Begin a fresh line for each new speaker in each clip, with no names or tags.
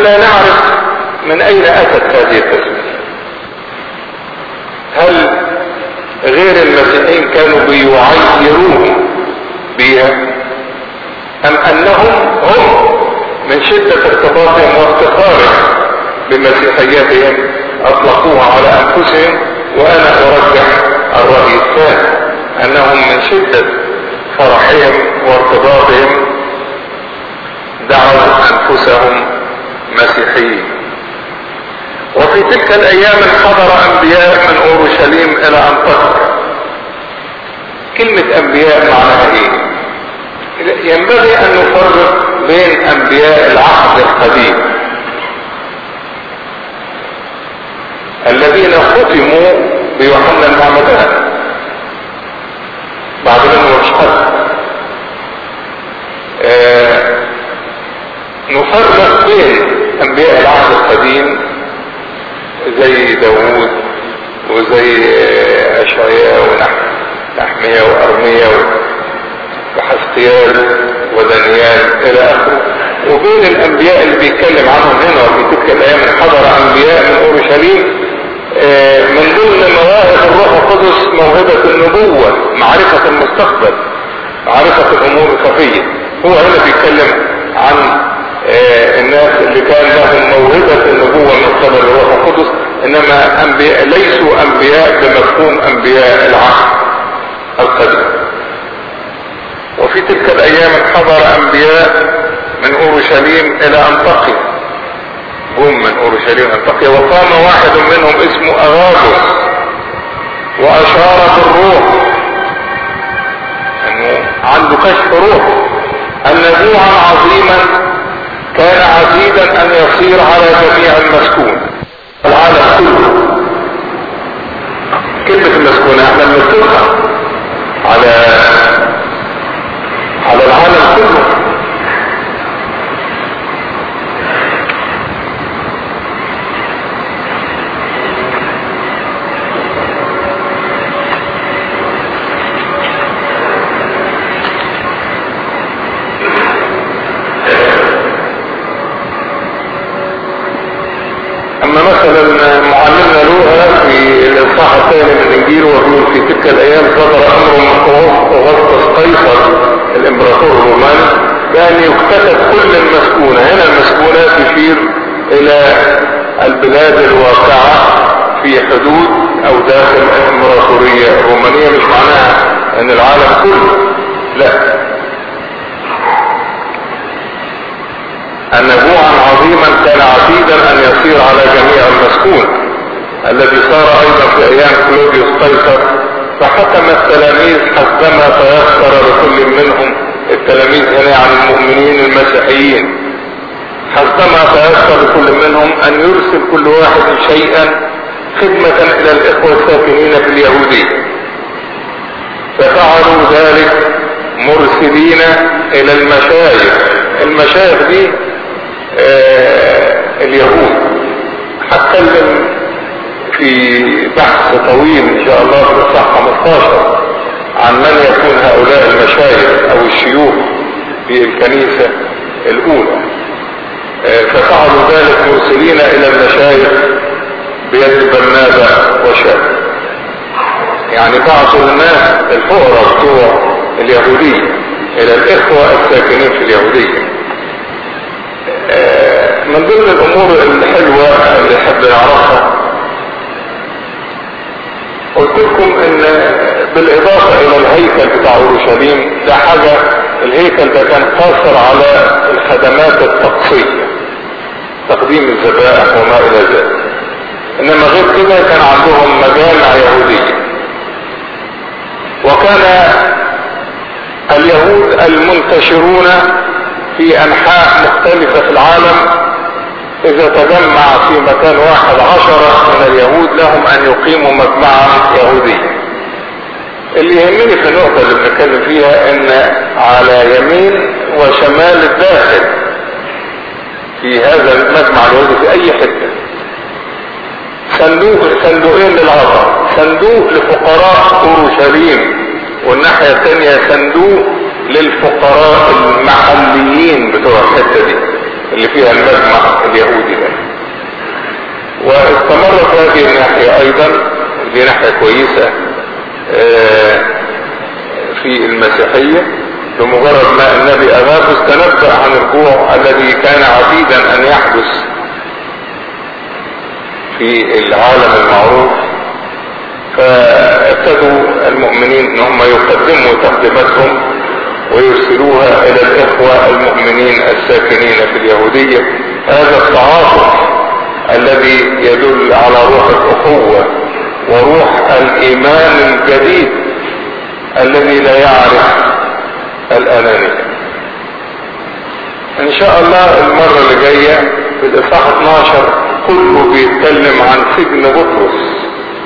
لا نعرف من اين اتت هذه التسمية هل غير المسيحيين كانوا بيعيرون بها ام انهم هم من شدة ارتباطهم وافتخارهم بمسيحيتهم اطلقوها على انفسهم وانا ارجح الرأي الثاني انهم من شدة فرحهم وارتباطهم دعوا انفسهم مسيحيين وفي تلك الايام انحضر انبياء من اورشليم الى انطاكيا كلمة انبياء معناها ايه ينبغي ان نفرق بين انبياء العهد القديم الذين ختموا بيوحنا المعمدان بعد منه مش حد آه نفرق بين انبياء العهد القديم زي داوود وزي اشعياء ونحمية وارمية وحسقيال ودانيال الى اخره وبين الانبياء اللي بيتكلم عنهم هنا وفي تلك الايام حضر انبياء من اورشليم من ضمن مواهب الروح القدس موهبة النبوة معرفة المستقبل معرفة الامور الخفية هو هنا بيتكلم عن الناس اللي كان لهم موهبة النبوة من قبل الروح القدس انما انبياء ليسوا انبياء بمفهوم انبياء العهد القديم وفي تلك الايام حضر انبياء من اورشليم الى انطاكيا جم من اورشليم انطاكيا وقام واحد منهم اسمه اغابوس واشار بالروح انه عنده كشف روح ان نبوعا عظيما كان عزيزا ان يصير على جميع المسكون العالم كله كلمة المسكونة احنا بنطلقها على على العالم كله اما مثلا معلمنا لوقا في الاصحاح الثاني من الانجيل ويقول في تلك الايام صدر امر من اغسطس قيصر الامبراطور الروماني بان يكتتب كل المسكونه هنا المسكونه تشير الى البلاد الواقعه في حدود او داخل الامبراطوريه الرومانيه مش معناها ان العالم كله لا أن نبوعا عظيما كان عتيدا أن يصير على جميع المسكون الذي صار أيضا في أيام كلوديوس قيصر فحكم التلاميذ حسبما تيسر لكل منهم التلاميذ هنا عن المؤمنين المسيحيين حسبما تيسر لكل منهم أن يرسل كل واحد شيئا خدمة إلى الإخوة الساكنين في اليهودية ففعلوا ذلك مرسلين إلى المشايخ المشايخ دي آه اليهود هتكلم في بحث طويل ان شاء الله في الصفحة 15 عن من يكون هؤلاء المشايخ او الشيوخ في الكنيسة الاولى آه ففعلوا ذلك مرسلين الى المشايخ بيد برنابا وشاب يعني بعضوا الناس الفقراء بتوع اليهودية الى الاخوة الساكنين في اليهودية من ضمن الامور الحلوة اللي حب نعرفها قلت لكم ان بالاضافة الى الهيكل بتاع اورشليم ده حاجة الهيكل ده كان قاصر على الخدمات الطقسية تقديم الذبائح وما الى ذلك انما غير كده كان عندهم مجامع يهودية وكان اليهود المنتشرون في انحاء مختلفة في العالم اذا تجمع في مكان واحد عشرة من اليهود لهم ان يقيموا مجمعا يهوديا اللي يهمني في النقطة اللي بنتكلم فيها ان على يمين وشمال الداخل في هذا المجمع اليهودي في اي حتة صندوق صندوقين للعطاء صندوق لفقراء اورشليم والناحية الثانية صندوق للفقراء المحليين بتوع الحتة دي اللي فيها المجمع اليهودي ده واستمرت هذه الناحية ايضا دي ناحية كويسة في المسيحية بمجرد ما النبي اغاثس تنبأ عن الجوع الذي كان عتيدا ان يحدث في العالم المعروف فابتدوا المؤمنين ان هم يقدموا تقديماتهم ويرسلوها الى الاخوة المؤمنين الساكنين في اليهودية هذا التعاطف الذي يدل على روح الاخوة وروح الايمان الجديد الذي لا يعرف الانانية ان شاء الله المرة اللي جاية في الاصحاح 12 كله بيتكلم عن سجن بطرس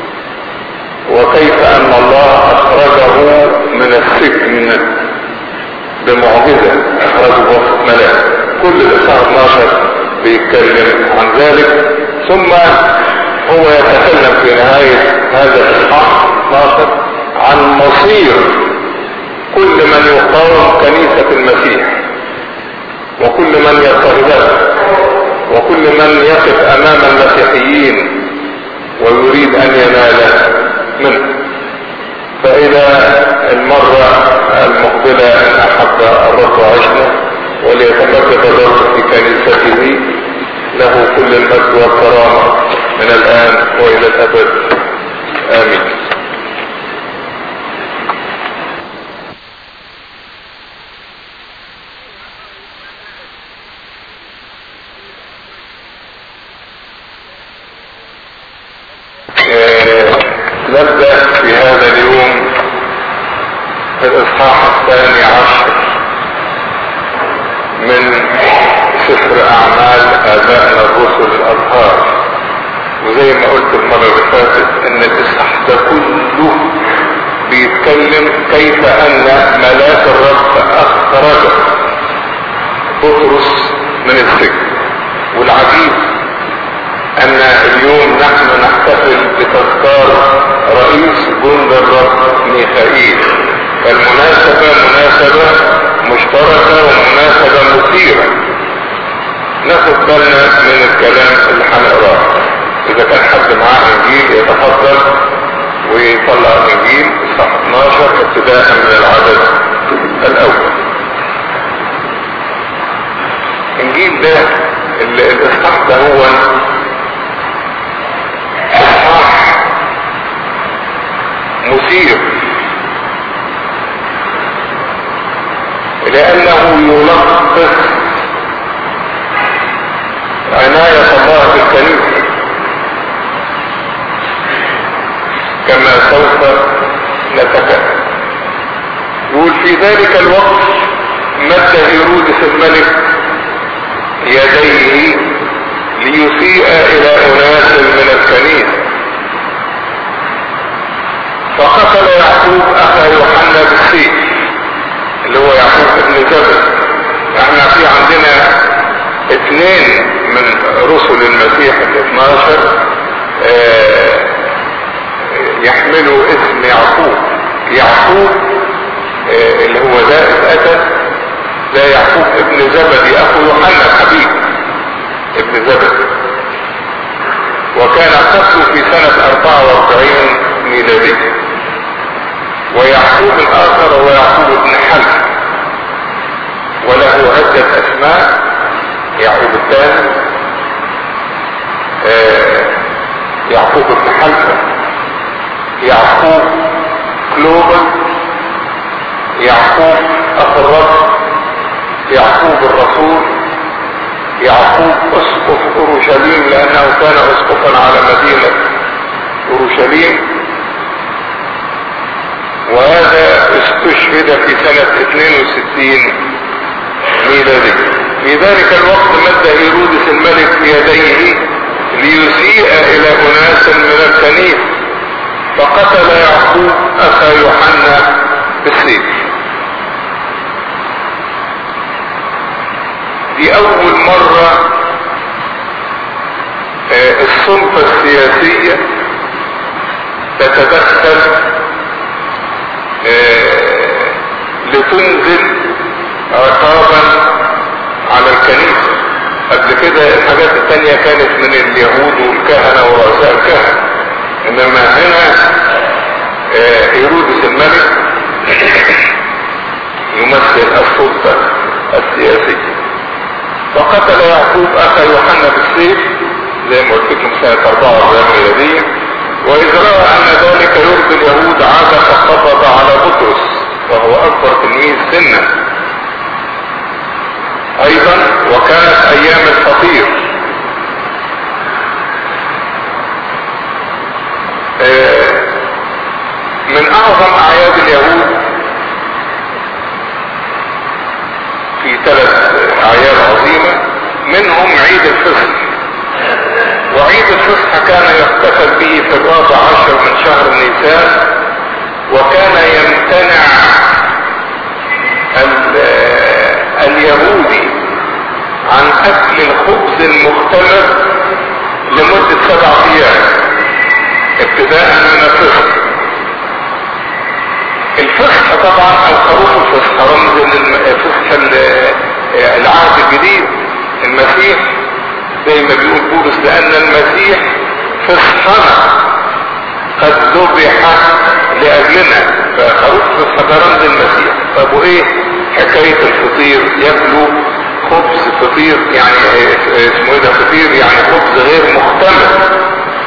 وكيف ان الله اخرجه من السجن بمعجزة اخرجه بوسط ملاك كل الاصحاح 12 بيتكلم عن ذلك ثم هو يتكلم في نهاية هذا الاصحاح 12 عن مصير كل من يقاوم كنيسة المسيح وكل من يضطهدها وكل من يقف امام المسيحيين ويريد ان ينال منه فالى المرة المقبلة ان احب الرب وعشنا وليتمجد الرب في كنيسته له كل المجد والكرامة من الان والى الابد امين نبدأ في هذا اليوم في الإصحاح الثاني عشر من سفر أعمال آبائنا الرسل الأطهار وزي ما قلت المرة اللي فاتت إن الإصحاح ده كله بيتكلم كيف أن ملاك الرب أخرج بطرس من السجن والعجيب ان اليوم نحن نحتفل بتذكار رئيس جند الرب ميخائيل فالمناسبة مناسبة مشتركة ومناسبة مثيرة ناخد بالنا من الكلام اللي هنقراه اذا كان حد معاه انجيل يتفضل ويطلع الانجيل الصح 12 ابتداء من العدد الاول الانجيل ده الاصحاح ده هو اصحاح مثير لانه يلخص عناية الله بالكنيسة كما سوف نتكلم يقول في ذلك الوقت مد هيرودس الملك يديه ليسيء الى اناس من الكنيسة فقتل يعقوب اخا يوحنا بالسيف اللي هو يعقوب ابن زبد احنا في عندنا اثنين من رسل المسيح ال 12 اه يحملوا اسم يعقوب يعقوب اه اللي هو ده اتى ده يعقوب ابن زبدي اخو يوحنا الحبيب ابن زبد وكان قتله في سنة 44 ميلادية ويعقوب الاخر هو يعقوب بن حلف وله عدة اسماء يعقوب الثاني آه يعقوب بن حلفة يعقوب كلوبل يعقوب اخو الرب يعقوب الرسول يعقوب اسقف اورشليم لانه كان اسقفا على مدينة اورشليم وهذا استشهد في سنة 62 ميلادي في ذلك الوقت مد هيرودس الملك بيديه ليسيء الى اناس من الكنيسة فقتل يعقوب اخا يوحنا بالسيف دي اول مرة السلطة السياسية تتدخل لتنزل عقابا على الكنيسة قبل كده الحاجات التانية كانت من اليهود والكهنة ورؤساء الكهنة انما هنا آه، هيرودس الملك يمثل السلطة السياسية وقتل يعقوب اخا يوحنا بالسيف زي ما قلت لكم سنة 44 ميلادية واذ رأى ان ذلك يرضي اليهود عاد فقبض على بطرس وهو اكبر تلميذ سنا ايضا وكانت ايام الفطير آه، من اعظم اعياد اليهود في ثلاث اعياد عظيمة منهم عيد الفصح وعيد الفصح كان يحتفل به في الرابع عشر من شهر نيسان وكان يمتنع اليهودي عن اكل الخبز المختلف لمدة سبع ايام ابتداء من الفصح الفصح طبعا او خروف الفصح رمز الفصح العهد الجديد المسيح زي ما بيقول بولس لان المسيح فصحنا قد ذبح لاجلنا فخروف الفصح ده رمز المسيح طب وايه حكاية الفطير ياكلوا خبز فطير يعني اسمه ايه ده فطير يعني خبز غير مختلف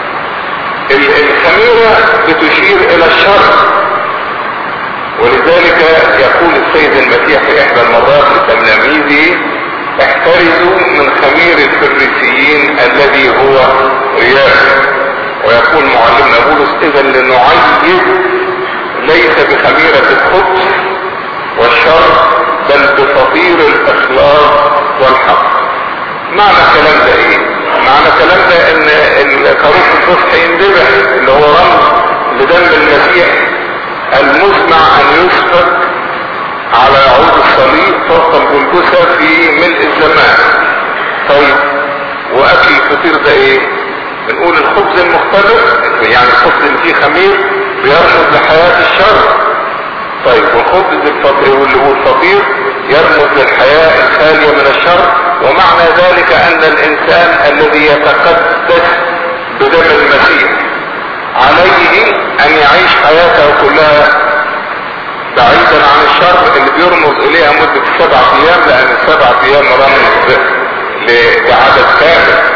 الخميرة بتشير الى الشر ولذلك يقول السيد المسيح في احدى المرات لتلاميذه احترزوا من خمير الفريسيين الذي هو رياء ويقول معلمنا بولس اذا لنعيد ليس بخميرة الخبز والشر بل بفطير الاخلاص والحق معنى الكلام ده ايه معنى الكلام ده ان الخروف الفصح يندبح اللي هو رمز لدم المسيح المسمع ان يسفك على عود الصليب فوق الجلجسة في ملء الزمان طيب واكل الفطير ده ايه بنقول الخبز المختلف يعني الخبز اللي فيه خمير بيرمز لحياة الشر طيب والخبز والفطير يرمز للحياة الخالية من الشر ومعنى ذلك ان الانسان الذي يتقدس بدم المسيح عليه ان يعيش حياته كلها بعيدا عن الشر اللي بيرمز اليها مدة سبع ايام لان السبع ايام رمز لعدد كامل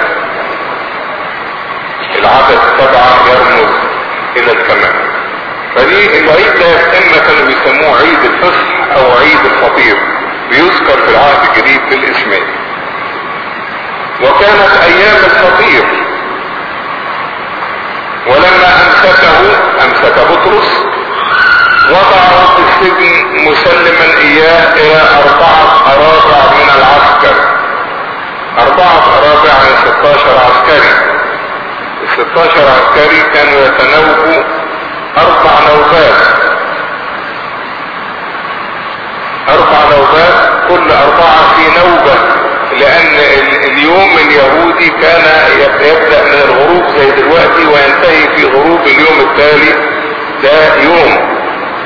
العدد سبعة يرمز الى الكمال فدي العيد ده اما كانوا بيسموه عيد الفصح او عيد الفطير بيذكر في العهد الجديد بالاسمين وكانت ايام الفطير ولما امسكه امسك بطرس وضعه في السجن مسلما اياه الى اربعة ارابع من العسكر اربعة ارابع من 16 عسكري ال 16 عسكري كانوا يتناوبوا اربع نوبات اربع نوبات كل اربعة في نوبة لان اليوم اليهودي كان يبدأ من الغروب زي دلوقتي وينتهي في غروب اليوم التالي ده يوم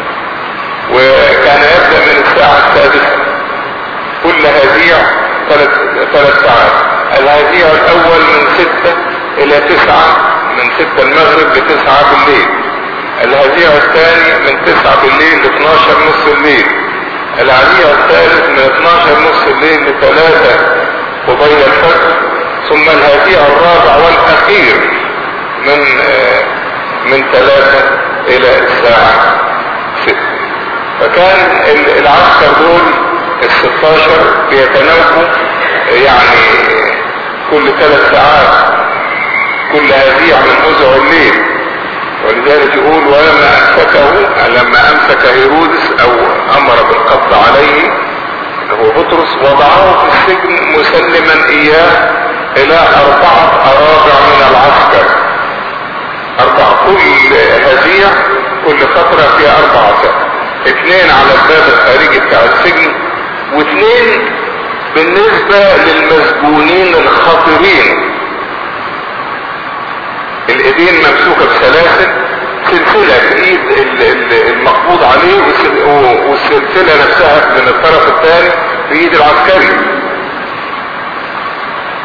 وكان يبدأ من الساعة السادسة كل هزيع ثلاث ثلاث ساعات الهزيع الاول من ستة الى تسعة من ستة المغرب لتسعة بالليل الهزيع الثاني من تسعة بالليل ل 12 نص الليل الهزيع الثالث من 12 نص الليل لثلاثة قبيل الفجر ثم الهزيع الرابع والاخير من من ثلاثة الى الساعة ستة فكان العسكر دول ال 16 بيتناوبوا يعني كل ثلاث ساعات كل هزيع من أذع الليل ولذلك يقول ولما امسكه لما امسك هيرودس او امر بالقبض عليه اللي هو بطرس وضعه في السجن مسلما اياه الى اربعة ارابع من العسكر اربع كل هزيع كل فترة فيها اربع سنة اثنين على الباب الخارجي بتاع السجن واثنين بالنسبة للمسجونين الخطرين الايدين ممسوكة بسلاسل سلسلة بايد المقبوض عليه والسلسلة نفسها من الطرف الثاني بايد العسكري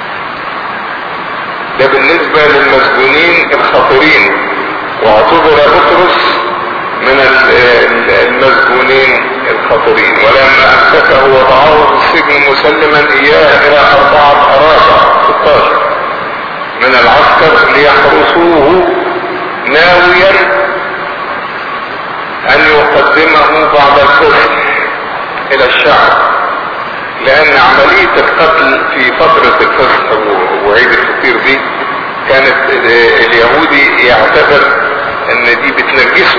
ده بالنسبة للمسجونين الخطرين واعتبر بطرس من المسجونين الخطرين ولما امسكه وضعه في السجن مسلما اياه الى اربعة اراشة 16 من العسكر ليحرسوه ناويا ان يقدمه بعد الفصل الى الشعب لان عملية القتل في فترة الفصل وعيد الفطير دي كانت اليهودي يعتبر ان دي بتنجسه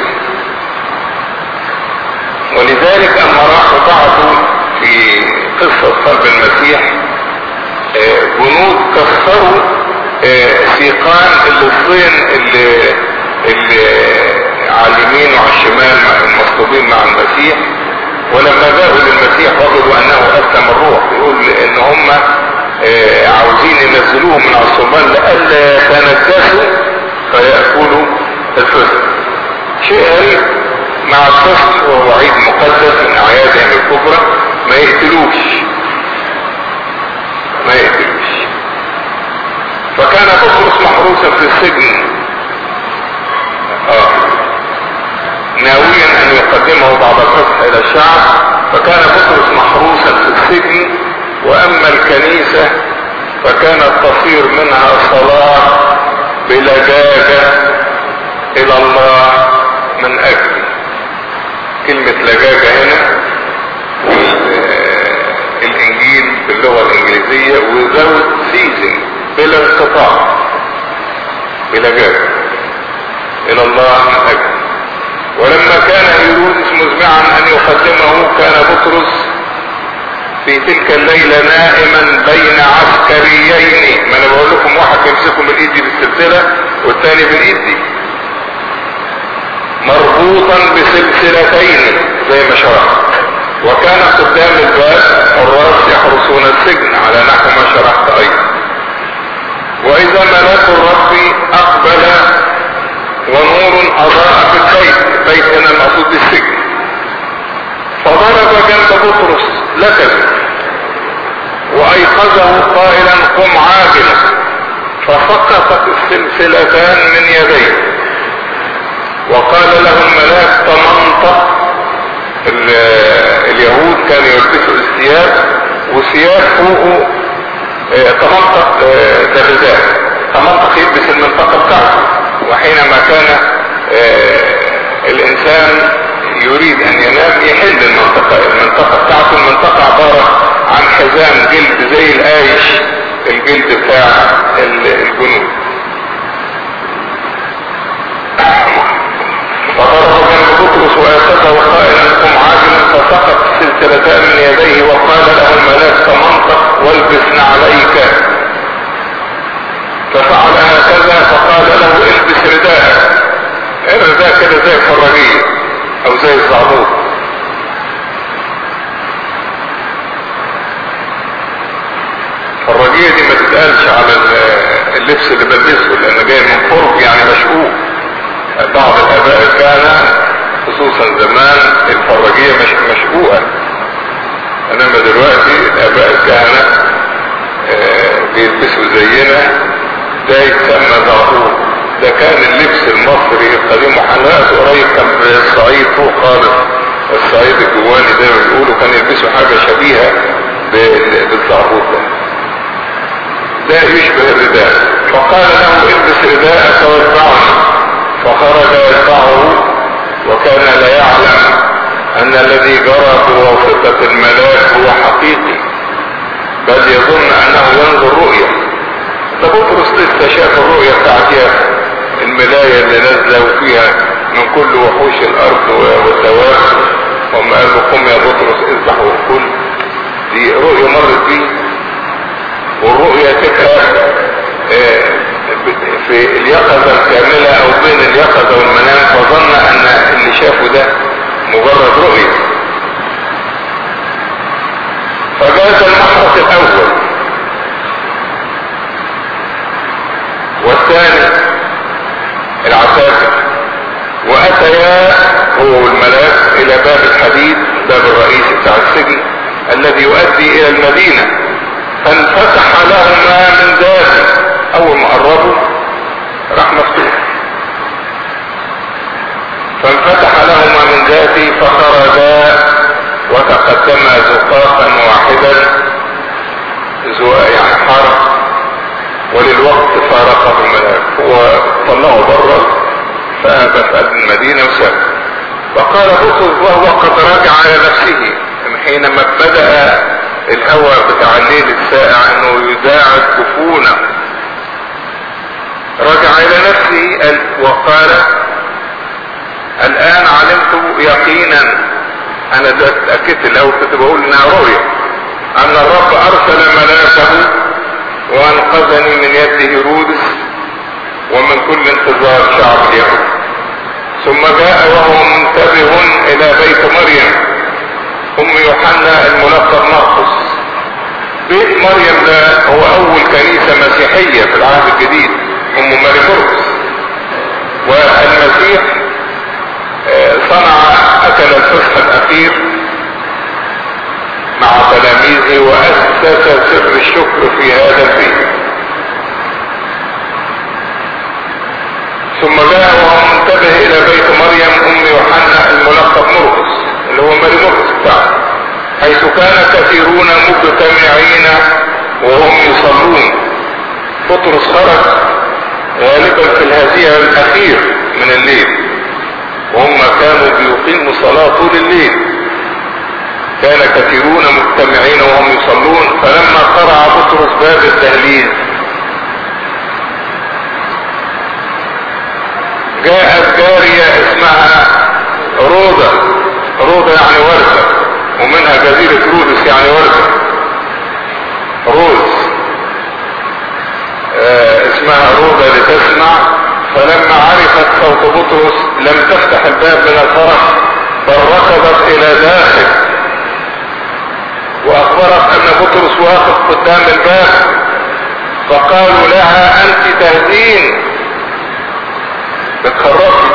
ولذلك اما راحوا بعضوا في قصة صلب المسيح جنود كسروا سيقان اللصين اللي, اللي على اليمين وعلى الشمال المصلوبين مع المسيح ولما جاءوا للمسيح وجدوا انه اسلم الروح يقول ان هم عاوزين ينزلوه من على الصلبان لألا يتنجسوا فيأكلوا الفسق شيء غريب مع الفصل وهو عيد مقدس من اعيادهم الكبرى ما يقتلوش ما يقتلوش فكان بطرس محروسا في السجن آه. ناويا ان يقدمه بعد الفتح الى الشعب فكان بطرس محروسا في السجن واما الكنيسة فكانت تصير منها صلاة بلجاجة الى الله من اجل كلمة لجاجة هنا الانجيل باللغة الانجليزية without ceasing بلا انقطاع بلجاجة الى الله من اجل ولما كان هيرودس مزمعا ان يقدمه كان بطرس في تلك الليلة نائما بين عسكريين ما انا بقول لكم واحد يمسكه من ايدي بالسلسلة والتاني بالايد دي مربوطا بسلسلتين زي ما شرحت وكان قدام الباب الراس يحرسون السجن على نحو ما شرحت ايضا واذا ملاك الرب اقبل ونور اضاء في البيت بيت هنا المقصود بالسجن فضرب جنب بطرس لكز وايقظه قائلا قم عاجلا فسقطت السلسلتان من يديه وقال له الملاك تمنطق اليهود كانوا يلبسوا الثياب وثياب فوقه تمنطق ده غذاء تمنطق يلبس المنطقة بتاعته وحينما كان الانسان يريد ان ينام يحل المنطقة المنطقة بتاعته المنطقة عبارة عن حزام جلد زي الايش الجلد بتاع الجنود فضرب جنب بطرس واخذه قائلا قم عاجلا فسقط السلسلتان من يديه وقال له الملاك تمنطق والبس نعليك ففعل هكذا فقال له البس رداءك الرداء كده زي الفراجية او زي الزعبوط الفراجية دي ما تتقالش على اللبس اللي بلبسه لانه جاي من قرب يعني مشقوق بعض الاباء كان خصوصا زمان الفراجية مش مشقوقة انما دلوقتي الاباء الكهنة بيلبسوا زينا ده يتسمى زعبوط ده كان اللبس المصري القديم وحلقته قريب كان بالصعيد فوق خالص الصعيد الجواني ده بيقولوا كان يلبسوا حاجة شبيهة بالزعبوط ده ده يشبه الرداء فقال له البس رداءك واتبعني فخرج يتبعه وكان لا يعلم ان الذي جرى بواسطة الملاك هو حقيقي بل يظن انه ينظر رؤية ده بطرس لسه شاف الرؤية بتاعت يا الملاية اللي نازلة وفيها من كل وحوش الارض والدواب هم قالوا قم يا بطرس اذبح وكل دي رؤية مرت بيه والرؤية تبقى في اليقظة الكاملة او بين اليقظة والمنام فظن ان اللي شافه ده مجرد رؤية فجاز المحرس الاول والثاني العساكر واتيا هو والملاك الى باب الحديد باب الرئيسي بتاع السجن الذي يؤدي الى المدينة فانفتح لهما من ذاته اول ما قربوا وللوقت فارقه الملاك هو طلعه بره فأبى في قلب المدينة وساب وقال بطرس وهو قد رجع على نفسه حينما بدأ الهوى بتاع الليل السائع انه يداعب كفونه رجع الى نفسه وقال الان علمت يقينا انا اتأكدت الاول كنت بقول انها رؤية ان الرب ارسل ملاكه وانقذني من يد هيرودس ومن كل انتظار شعب اليهود ثم جاء وهو منتبه الى بيت مريم ام يوحنا الملقب مرقس بيت مريم ده هو اول كنيسة مسيحية في العهد الجديد ام ماري مرقس والمسيح صنع اكل الفصح الاخير مع تلاميذه واسس سر الشكر في هذا البيت ثم جاء وهو منتبه الى بيت مريم ام يوحنا الملقب مرقس اللي هو ماري مرقس بتاعه حيث كان كثيرون مجتمعين وهم يصلون بطرس خرج غالبا في الهزيع الاخير من الليل وهم كانوا بيقيموا صلاة طول الليل كان كثيرون مجتمعين وهم يصلون فلما قرع بطرس باب الدهليز جاءت جارية اسمها روضة روضة يعني وردة ومنها جزيرة رودس يعني وردة روز آه اسمها روضة لتسمع فلما عرفت صوت بطرس لم تفتح الباب من الفرح بل ركضت الى داخل واخبرت ان بطرس واقف قدام الباب فقالوا لها انت تهدين بتخرجي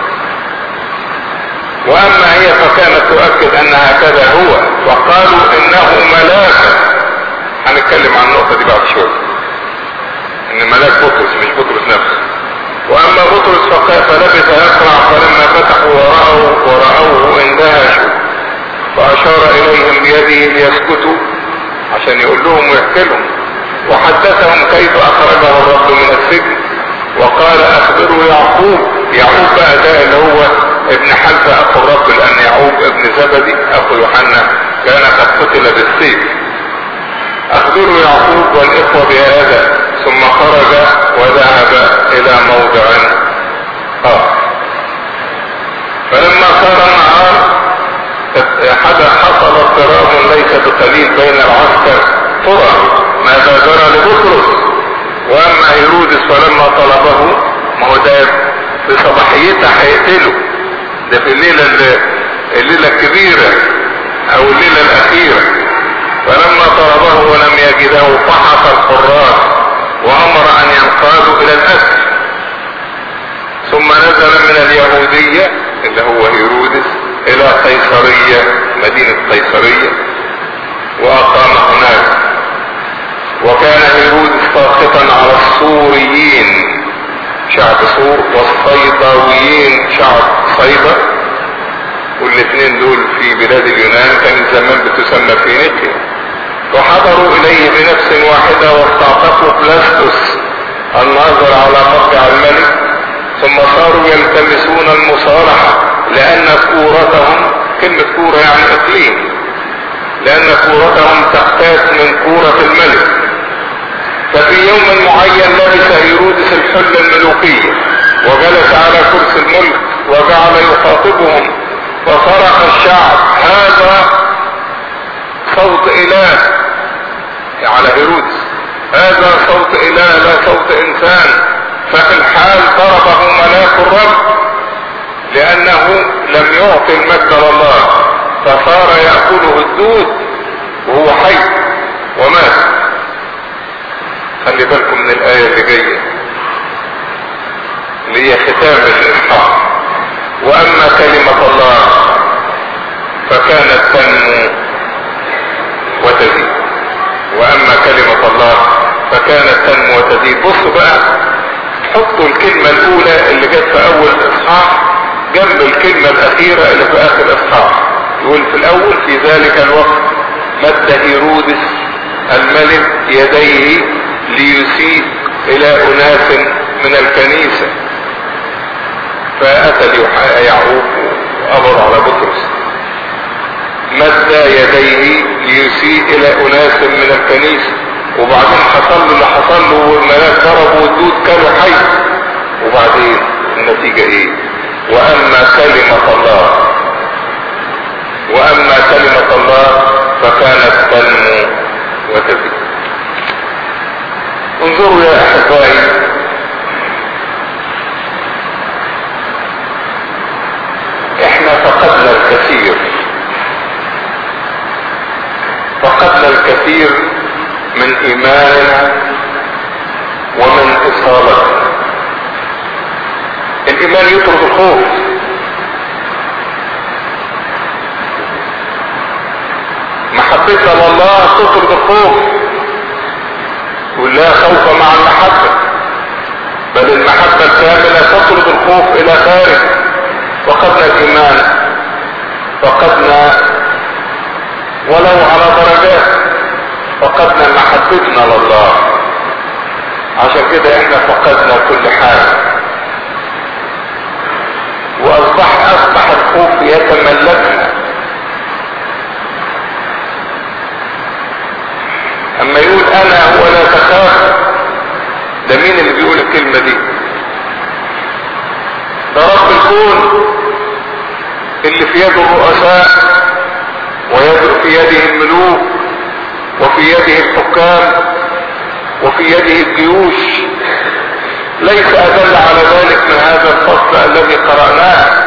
واما هي فكانت تؤكد ان هكذا هو وقالوا انه ملاك هنتكلم عن النقطة دي بعد شوية ان ملاك بطرس مش بطرس نفسه واما بطرس فلبث يقرع فلما فتحوا ورأوا ورأوه اندهشوا فاشار اليهم بيده ليسكتوا عشان يقول لهم ويحكي لهم وحدثهم كيف اخرجه الرب من السجن وقال اخبروا يعقوب يعقوب بقى ده اللي هو ابن حلفة اخو الرب لان يعقوب ابن زبدي اخو يوحنا كان قد قتل بالسيف اخبروا يعقوب والاخوة بهذا ثم خرج وذهب الى موضع اخر فلما صار النهار حصل اضطراب ليس بقليل بين العسكر ترى ماذا جرى لبطرس واما هيرودس فلما طلبه ما هو ده في صباحيتها هيقتله ده في الليلة الليلة الكبيرة او الليلة الاخيرة فلما طلبه ولم يجده فحص الحراس وامر ان ينقادوا الى الاسر ثم نزل من اليهودية اللي هو هيرودس الى قيصرية مدينة قيصرية واقام هناك وكان هيرودس ساخطا على السوريين شعب سور والصيداويين شعب صيدا والاثنين دول في بلاد اليونان كانت زمان بتسمى فينيقيا وحضروا اليه بنفس واحدة واستعطفوا بلاستوس الناظر على مرجع الملك ثم صاروا يلتمسون المصالحة لان كورتهم كلمة كورة يعني اقليم لان كورتهم تحتاج من كورة الملك ففي يوم معين لبس هيرودس الحلة الملوكية وجلس على كرسي الملك وجعل يخاطبهم فصرخ الشعب هذا صوت اله على هيرودس هذا صوت اله لا صوت انسان ففي الحال ضربه ملاك الرب لانه لم يعطي المجد لله فصار يأكله الدود وهو حي ومات خلي بالكم من الآية اللي جاية اللي هي ختام الإصحاح وأما كلمة الله فكانت تنمو وتزيد وأما كلمة الله فكانت تنمو وتزيد بصوا بقى حطوا الكلمة الأولى اللي جت في أول الإصحاح جنب الكلمة الأخيرة اللي في آخر الإصحاح يقول في الأول في ذلك الوقت مد هيرودس الملك يديه ليسيء الى اناس من الكنيسة فاتى يعقوب وقبض على بطرس مد يديه ليسيء الى اناس من الكنيسة وبعدين حصل له اللي حصل له والملاك ضربوا والدود كانوا حي وبعدين النتيجة ايه واما كلمة الله واما كلمة الله فكانت تنمو وتزيد انظروا يا احبائي احنا فقدنا الكثير فقدنا الكثير من ايماننا ومن اصالتنا الايمان يطرد الخوف محبتنا لله تطرد الخوف ولا خوف مع المحبة بل المحبة الكاملة تطرد الخوف الى خارج فقدنا الايمان فقدنا ولو على درجات فقدنا محبتنا لله عشان كده احنا فقدنا كل حاجة واصبح اصبح الخوف يتملكنا اما يقول انا ولا تخاف ده مين اللي بيقول الكلمة دي ده رب الكون اللي في يده الرؤساء وفي يده الملوك وفي يده الحكام وفي يده الجيوش ليس ادل على ذلك من هذا الفصل الذي قرأناه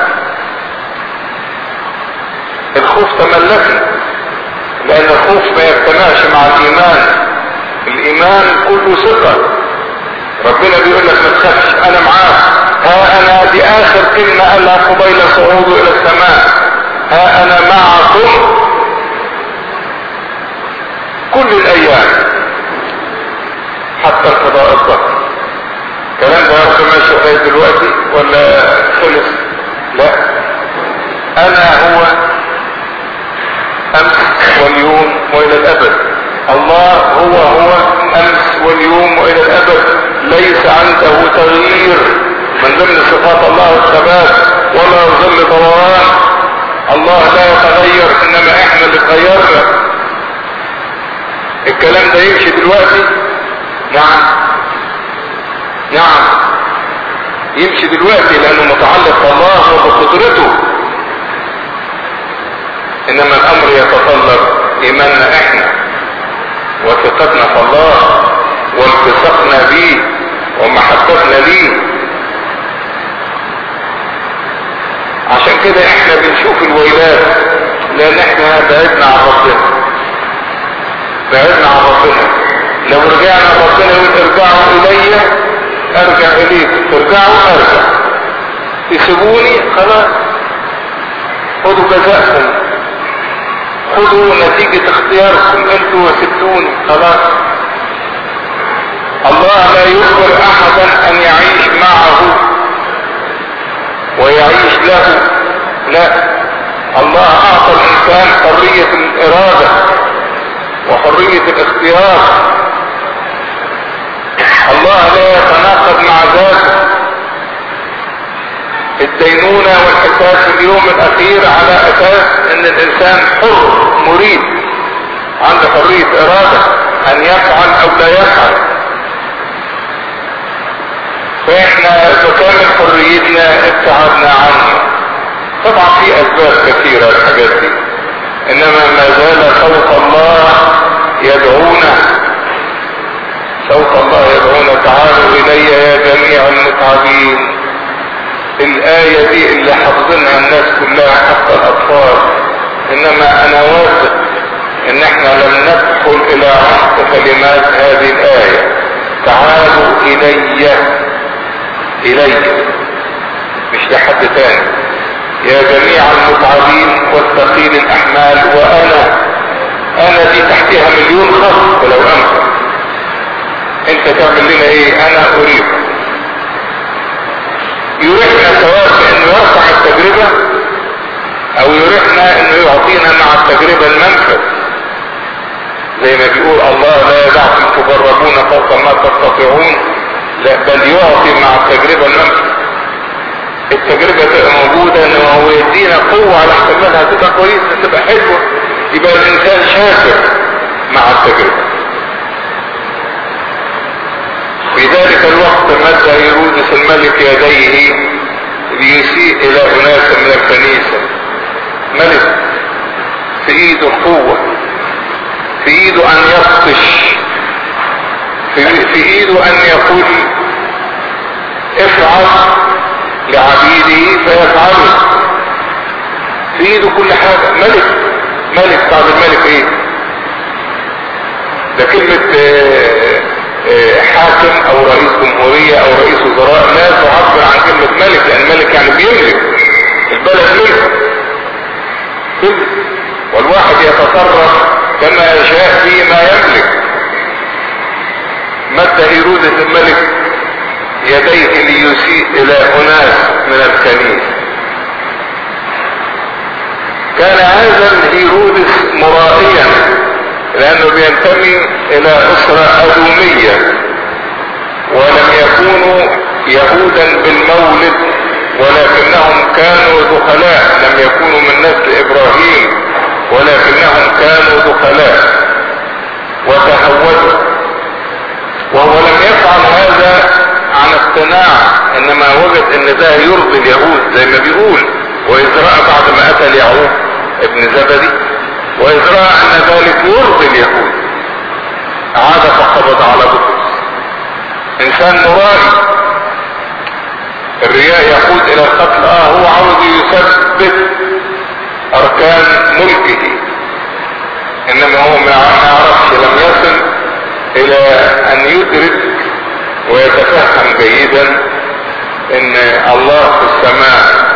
الخوف تملكنا لان الخوف ما يجتمعش مع الايمان الايمان كله ثقة ربنا بيقول لك ما تخافش انا معاك ها انا دي اخر كلمة قالها قبيل صعوده الى السماء ها انا معكم كل الايام حتى انقضاء الظهر الكلام ده يا ماشي لغايه دلوقتي ولا خلص لا انا هو امس واليوم والى الابد الله هو هو امس واليوم والى الابد ليس عنده تغيير من ضمن صفات الله الثبات ولا ظل دوران الله لا يتغير انما احنا اللي اتغيرنا الكلام ده يمشي دلوقتي نعم نعم يمشي دلوقتي لانه متعلق بالله وبقدرته انما الامر يتطلب ايماننا احنا وثقتنا في الله والتصقنا به ومحبتنا ليه عشان كده احنا بنشوف الويلات لان احنا بعدنا عن ربنا بعدنا عن ربنا لو رجعنا ربنا يقول ارجعوا الي ارجع اليكم ترجعوا ارجع تسيبوني خلاص خدوا جزاءكم خدوا نتيجة اختياركم انتوا وسبتوني خلاص الله لا يجبر احدا ان يعيش معه ويعيش له لا الله اعطى الانسان حرية الارادة وحرية الاختيار الله لا يتناقض مع ذاته الدينونة والحساب في اليوم الاخير على اساس ان الانسان حر مريد عنده حرية ارادة ان يفعل او لا يفعل فاحنا بكامل حريتنا ابتعدنا عنه طبعا في اسباب كثيرة الحاجات دي انما ما زال صوت الله يدعونا صوت الله يدعونا تعالوا الي يا جميع المتعبين الآية دي اللي حافظينها الناس كلها حتى الأطفال إنما أنا واثق إن إحنا لم ندخل إلى عمق كلمات هذه الآية تعالوا إلي إلي مش لحد تاني يا جميع المتعبين والثقيل الأحمال وأنا أنا دي تحتها مليون خط ولو أمسك أنت تعمل لنا إيه أنا أريد يريحنا سواء بانه يرفع التجربة او يريحنا انه يعطينا مع التجربة المنفذ زي ما بيقول الله لا يدعكم تجربون فوق ما تستطيعون بل يعطي مع التجربة المنفع التجربة تبقى موجودة ان هو يدينا قوة على احتمالها تبقى كويسة تبقى حلوة يبقى الانسان شاكر مع التجربة في ذلك الوقت مد هيرودس الملك يديه ليسيء الى اناس من الكنيسة ملك في ايده القوة في ايده ان يبطش في, في ايده ان يقول افعل لعبيده فيفعله في ايده كل حاجة ملك ملك بعد الملك ايه ده كلمة آه، آه، حاكم او رئيس جمهورية او رئيس وزراء لا تعبر عن كلمة ملك لان ملك يعني بيملك البلد ملك كله والواحد يتصرف كما يشاء فيما يملك مد هيرودس الملك يديه ليسيء الى اناس من الكنيسة كان هذا هيرودس مرائيا لانه بينتمي الى اسرة ادومية ولم يكونوا يهودا بالمولد ولكنهم كانوا دخلاء لم يكونوا من نسل ابراهيم ولكنهم كانوا دخلاء وتهودوا وهو لم يفعل هذا عن اقتناع انما وجد ان ده يرضي اليهود زي ما بيقول واذ راى بعد ما اتى اليعقوب ابن زبدي واذ راى ان ذلك يرضي اليهود عاد فقبض على بطرس انسان مرائي الرياء يقود الى القتل اه هو عاوز يثبت اركان ملكه انما هو ما يعرفش لم يصل الى ان يدرك ويتفهم جيدا ان الله في السماء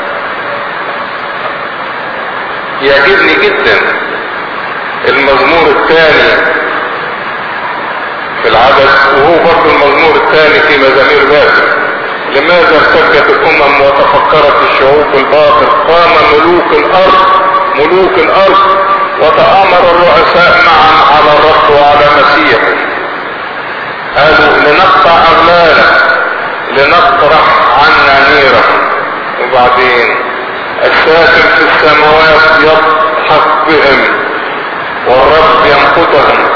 يعجبني جدا المزمور الثاني في العدد وهو برضه المزمور الثاني في مزامير باكر لماذا ارتجت الامم وتفكرت الشعوب الباطل قام ملوك الارض ملوك الارض وتآمر الرؤساء معا على الرب وعلى مسيحه قالوا لنقطع اغلاله لنطرح عنا نيره وبعدين الساكن في السماوات يضحك بهم والرب ينقضهم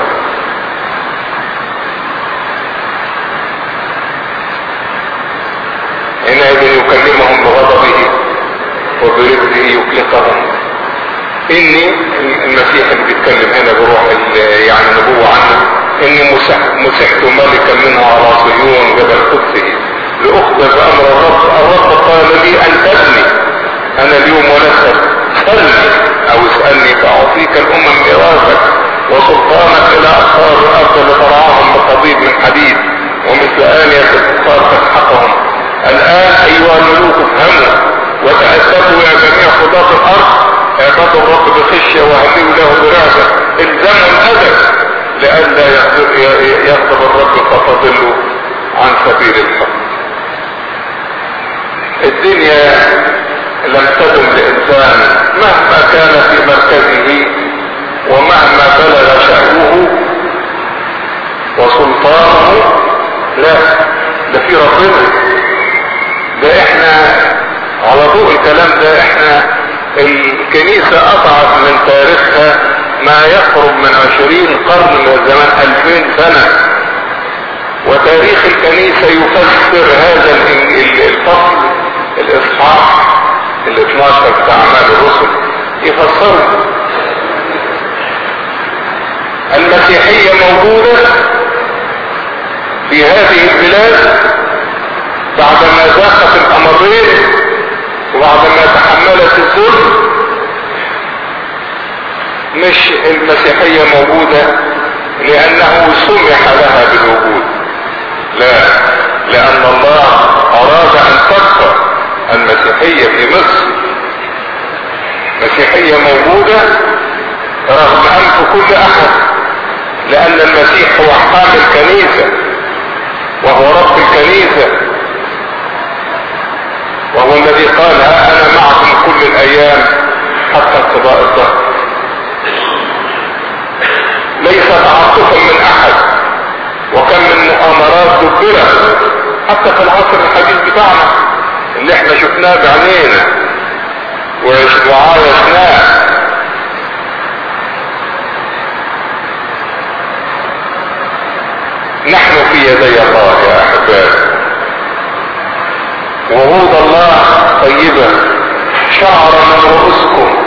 حينئذ يكلمهم بغضبه وبرزه يكلفهم اني المسيح اللي بيتكلم هنا بروح يعني نبوة عنه اني مسحت ملكا منه على صيون جبل قدسه لاخبر بامر الرب الرب قال لي ان تبني انا اليوم ونسأل سلني او اسألني فاعطيك الامم ميراثك وسلطانك الى اقطار الارض لترعاهم بقضيب من حديد ومثل آنية الكفار تسحقهم الآن أيها الملوك افهموا وتأدبوا يا جميع قضاة الأرض اعبدوا الرب بخشية وهللوا له برعبة الزموا الأدب لئلا يغضب الرب فتضلوا عن سبيل الحق الدنيا لم تدم لإنسان مهما كان في مركزه ومهما بلغ شأنه وسلطانه لا ده في ربنا ده احنا على ضوء الكلام ده احنا الكنيسة قطعت من تاريخها ما يقرب من عشرين قرن من الزمان الفين سنة وتاريخ الكنيسة يفسر هذا الفصل الاصحاح ال 12 بتاع اعمال الرسل يفسره المسيحية موجودة في هذه البلاد بعدما ذاقت الامرين وبعدما تحملت الذل مش المسيحية موجودة لانه سمح لها بالوجود لا لان الله اراد ان تبقى المسيحية في مصر مسيحية موجودة رغم انف كل احد لان المسيح هو حامل الكنيسة وهو رب الكنيسة وهو الذي قال ها انا معكم كل الايام حتى انقضاء الظهر ليس تعاطفا من احد وكم من مؤامرات دبرت بتاعنا اللي احنا شفناه بعينينا وعايشناه نحن في يدي الله يا احبائي وعود الله طيبة شعر من رؤوسكم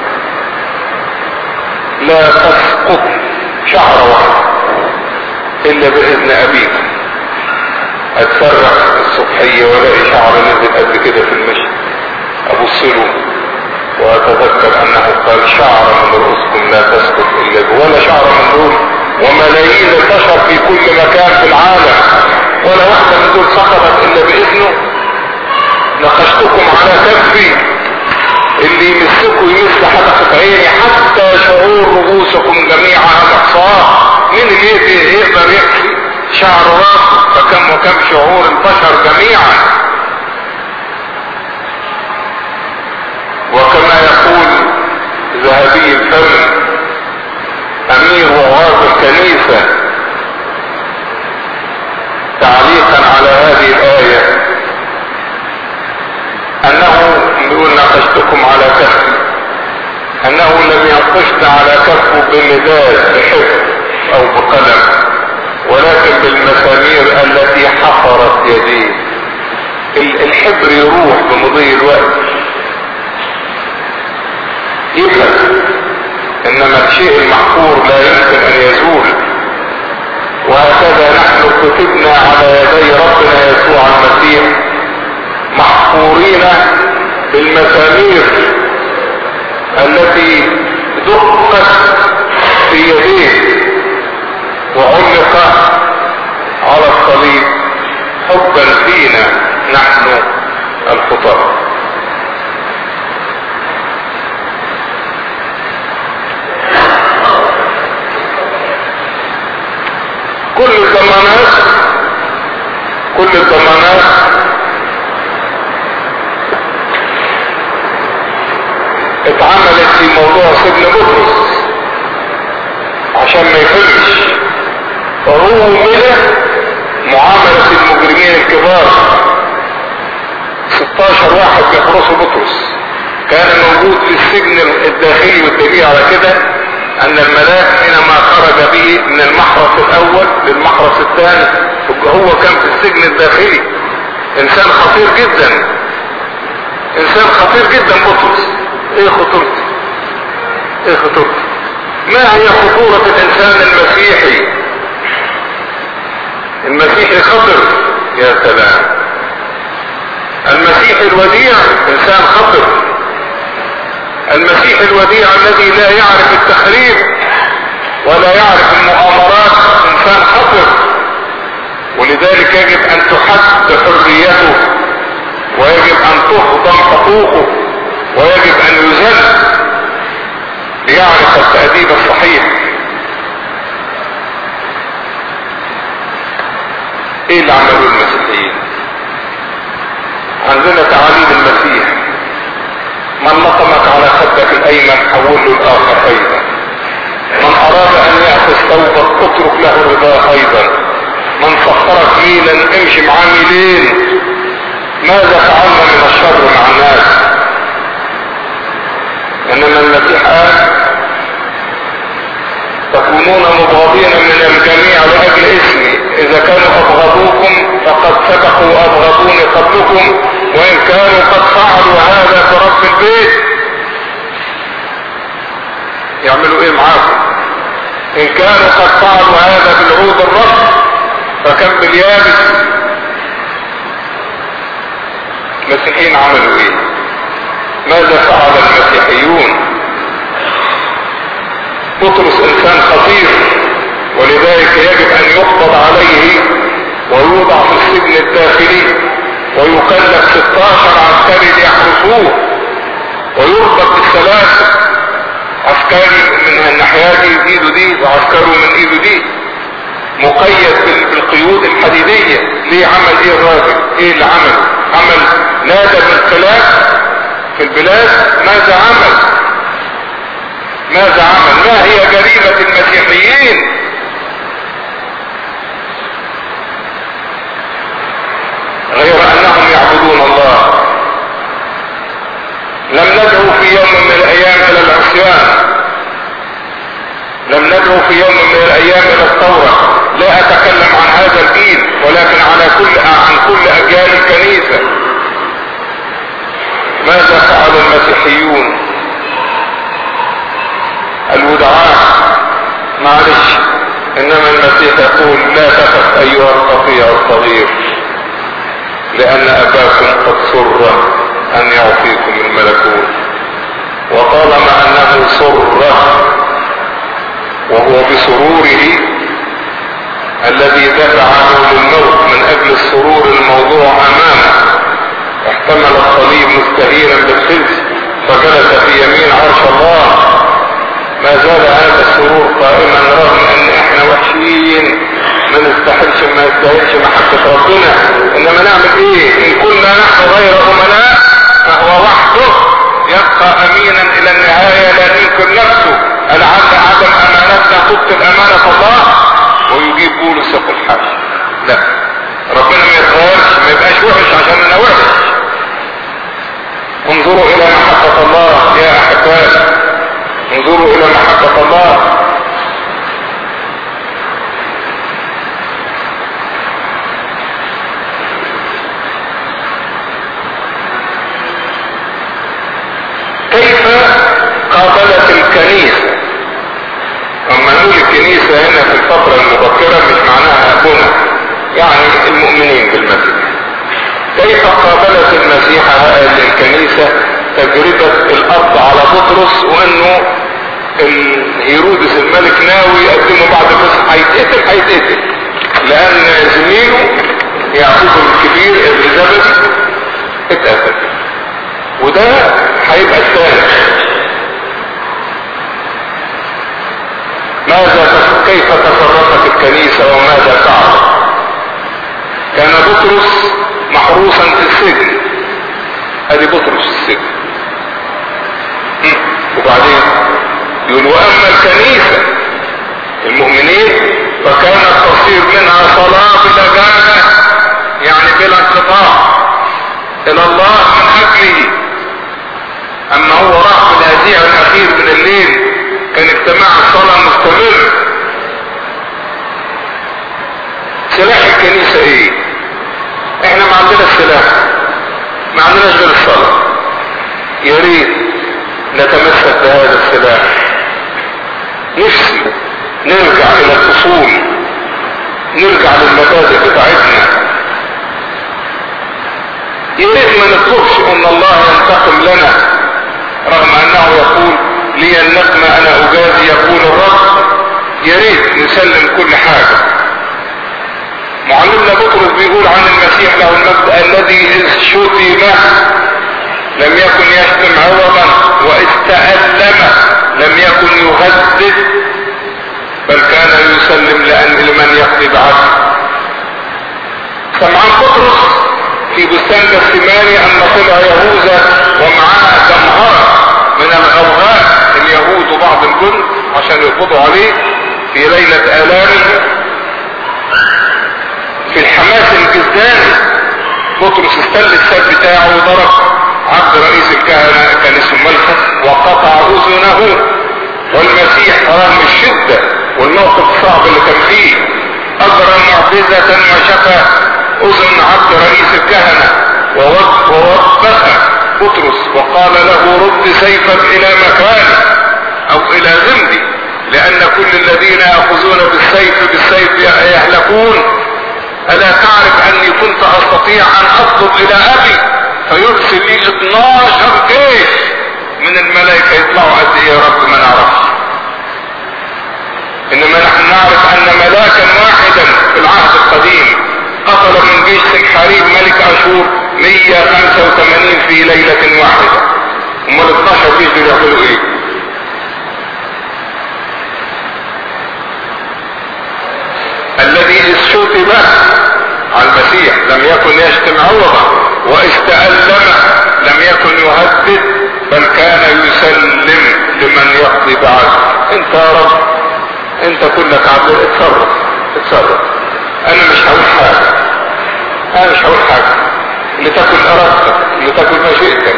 لا تسقط شعر واحد الا باذن ابيكم اتفرح الصبحية والاقي شعر نزل قد كده في المشي ابص له واتذكر انه قال شعر من رؤوسكم لا تسقط الا ولا شعر من دول وملايين البشر في كل مكان في العالم ولا واحدة من دول سقطت الا باذنه نقشتكم على كفي اللي يمسكوا يمس حلقة عيني حتى شعور رؤوسكم جميعا مقصاه مين اللي يقدر يكفي شعر راسه فكم وكم شعور البشر جميعا وكما يقول ذهبي الفم امير وغاز الكنيسة تعليقا على هذه الايه انه يقول ناقشتكم على كفي انه لم ينقشن على كفه بمداد بحفظ او بقلم ولكن بالمسامير التي حفرت يديه الحبر يروح بمضي الوقت يبلغ انما الشيء المحفور لا يمكن ان يزول وهكذا نحن كتبنا على يدي ربنا يسوع المسيح محفورين بالمسامير التي دقت في يديه وعلق على الصليب حبا فينا نحن الخطاة كل الضمانات كل الضمانات اتعملت في موضوع سجن بطرس عشان ما يفلش فهو من معاملة المجرمين الكبار 16 واحد بيحرسوا بطرس كان موجود في السجن الداخلي والدليل على كده ان الملاك حينما خرج به من المحرس الاول للمحرس الثاني هو كان في السجن الداخلي انسان خطير جدا انسان خطير جدا بطرس ايه خطورته ايه خطورته ما هي خطورة الانسان المسيحي المسيحي خطر يا سلام المسيحي الوديع انسان خطر المسيحي الوديع الذي لا يعرف التخريب ولا يعرف المؤامرات انسان خطر ولذلك يجب ان تحد حريته ويجب ان تهضم حقوقه ويجب ان يذل ليعرف التأديب الصحيح ايه اللي عملوه المسيحيين عندنا تعاليم المسيح من لطمك على خدك الايمن حول له الاخر ايضا من اراد ان يأخذ ثوبك اترك له الرضا ايضا من سخرك ميلا امشي معاه ميلين ماذا فعلنا من الشر مع الناس انما المسيح قال تكونون مبغضين من الجميع لاجل اسمي اذا كانوا ابغضوكم فقد سبقوا وابغضوني قبلكم وان كانوا قد فعلوا هذا في رب البيت يعملوا ايه معاكم ان كانوا قد فعلوا هذا بالعود الرب فكم باليابس المسيحيين عملوا ايه ماذا فعل المسيحيون بطرس انسان خطير ولذلك يجب ان يقبض عليه ويوضع في السجن الداخلي ويكلف 16 عسكري ليحرسوه ويربط بالسلاسل عسكري من الناحية دي ايده دي وعسكره من ايده دي مقيد بالقيود الحديدية ليه عمل ايه الراجل ايه اللي عمله عمل نادى بالخلاف في البلاد ماذا عمل ماذا عمل ما هي جريمة المسيحيين غير انهم يعبدون الايام الى الثورة لا اتكلم عن هذا الجيل ولكن على كل عن كل اجيال الكنيسة ماذا فعل المسيحيون الودعاء معلش انما المسيح يقول لا تخف ايها القطيع الصغير لان اباكم قد سر ان يعطيكم الملكوت وطالما انه سر وهو بسروره الذي دفعه للموت من اجل السرور الموضوع امامه احتمل الصليب مستهينا بالخزي فجلس في يمين عرش الله ما زال هذا السرور قائما رغم ان احنا وحشيين ما نستحلش ما نستاهلش محبة ربنا انما نعمل ايه ان كنا نحن غير امناء فهو وحده يبقى امينا الى النهاية لا ينكر نفسه لعل عدم امانتنا تبطل امانة الله ويجيب بولس يقول حاجة لا ربنا ما يتغيرش ما يبقاش وحش عشان انا وحش انظروا الى محبة الله يا احبائي انظروا الى محبة الله كيف قابلت الكنيسة لما نقول الكنيسة هنا في الفترة المبكرة مش معناها أبونا يعني المؤمنين بالمسيح كيف قابلت المسيح الكنيسة تجربة القبض على بطرس وانه هيرودس الملك ناوي يقدمه بعد بس هيتقتل هيتقتل لان زميله يعقوب الكبير ابن زبد اتقتل وده هيبقى الثاني ماذا كيف تصرفت الكنيسة وماذا فعلت كان بطرس محروسا في السجن ادي بطرس في السجن وبعدين يقول واما الكنيسة المؤمنين فكانت تصير منها صلاة بلجانة يعني بلا انقطاع الى الله من اجله اما هو راح في الهزيع الاخير من الليل كان اجتماع الصلاة مستمر سلاح الكنيسة ايه احنا ما عندنا السلاح ما عندناش غير الصلاة يا ريت نتمسك بهذا السلاح نفسي نرجع الى الاصول نرجع للمبادئ بتاعتنا يا ريت ما نطلبش ان الله ينتقم لنا رغم انه يقول لي النقمة انا اجازي يقول الرب يا ريت نسلم كل حاجة معلمنا بطرس بيقول عن المسيح له المجد الذي اذ شتم لم يكن يشتم عوضا واذ تألم لم يكن يهدد بل كان يسلم لأن لمن يقضي بعدل سمعان بطرس في بستان جثماني ان طلع يهوذا ومعاه جمهرة من الغوغاء اليهود وبعض الجند عشان يقضوا عليه في ليلة آلامه في الحماس الجزداني بطرس استل السد بتاعه وضرب عبد رئيس الكهنة كان اسمه ملكة وقطع اذنه والمسيح رغم الشدة والموقف الصعب اللي كان فيه اجرى معجزة وشفى اذن عبد رئيس الكهنة ووبخ بطرس وقال له رد سيفك الى مكانه او الى ذنبي لان كل الذين ياخذون بالسيف بالسيف يهلكون الا تعرف اني كنت استطيع ان اطلب الى ابي فيرسل لي 12 جيش من الملائكة يطلعوا قد ايه يا رب ما نعرفش انما نحن نعرف ان ملاكا واحدا في العهد القديم قتل من جيش سكحاريب ملك اشور 185 في ليلة واحدة امال 12 جيش دول يعملوا ايه الذي استشتم على المسيح لم يكن يشتم عوضا واستألم لم يكن يهدد بل كان يسلم لمن يقضي بعدل انت يا رب انت كلك عبد اتصرف اتصرف انا مش هقول حاجة انا مش هقول حاجة لتكن ارادتك لتكن مشيئتك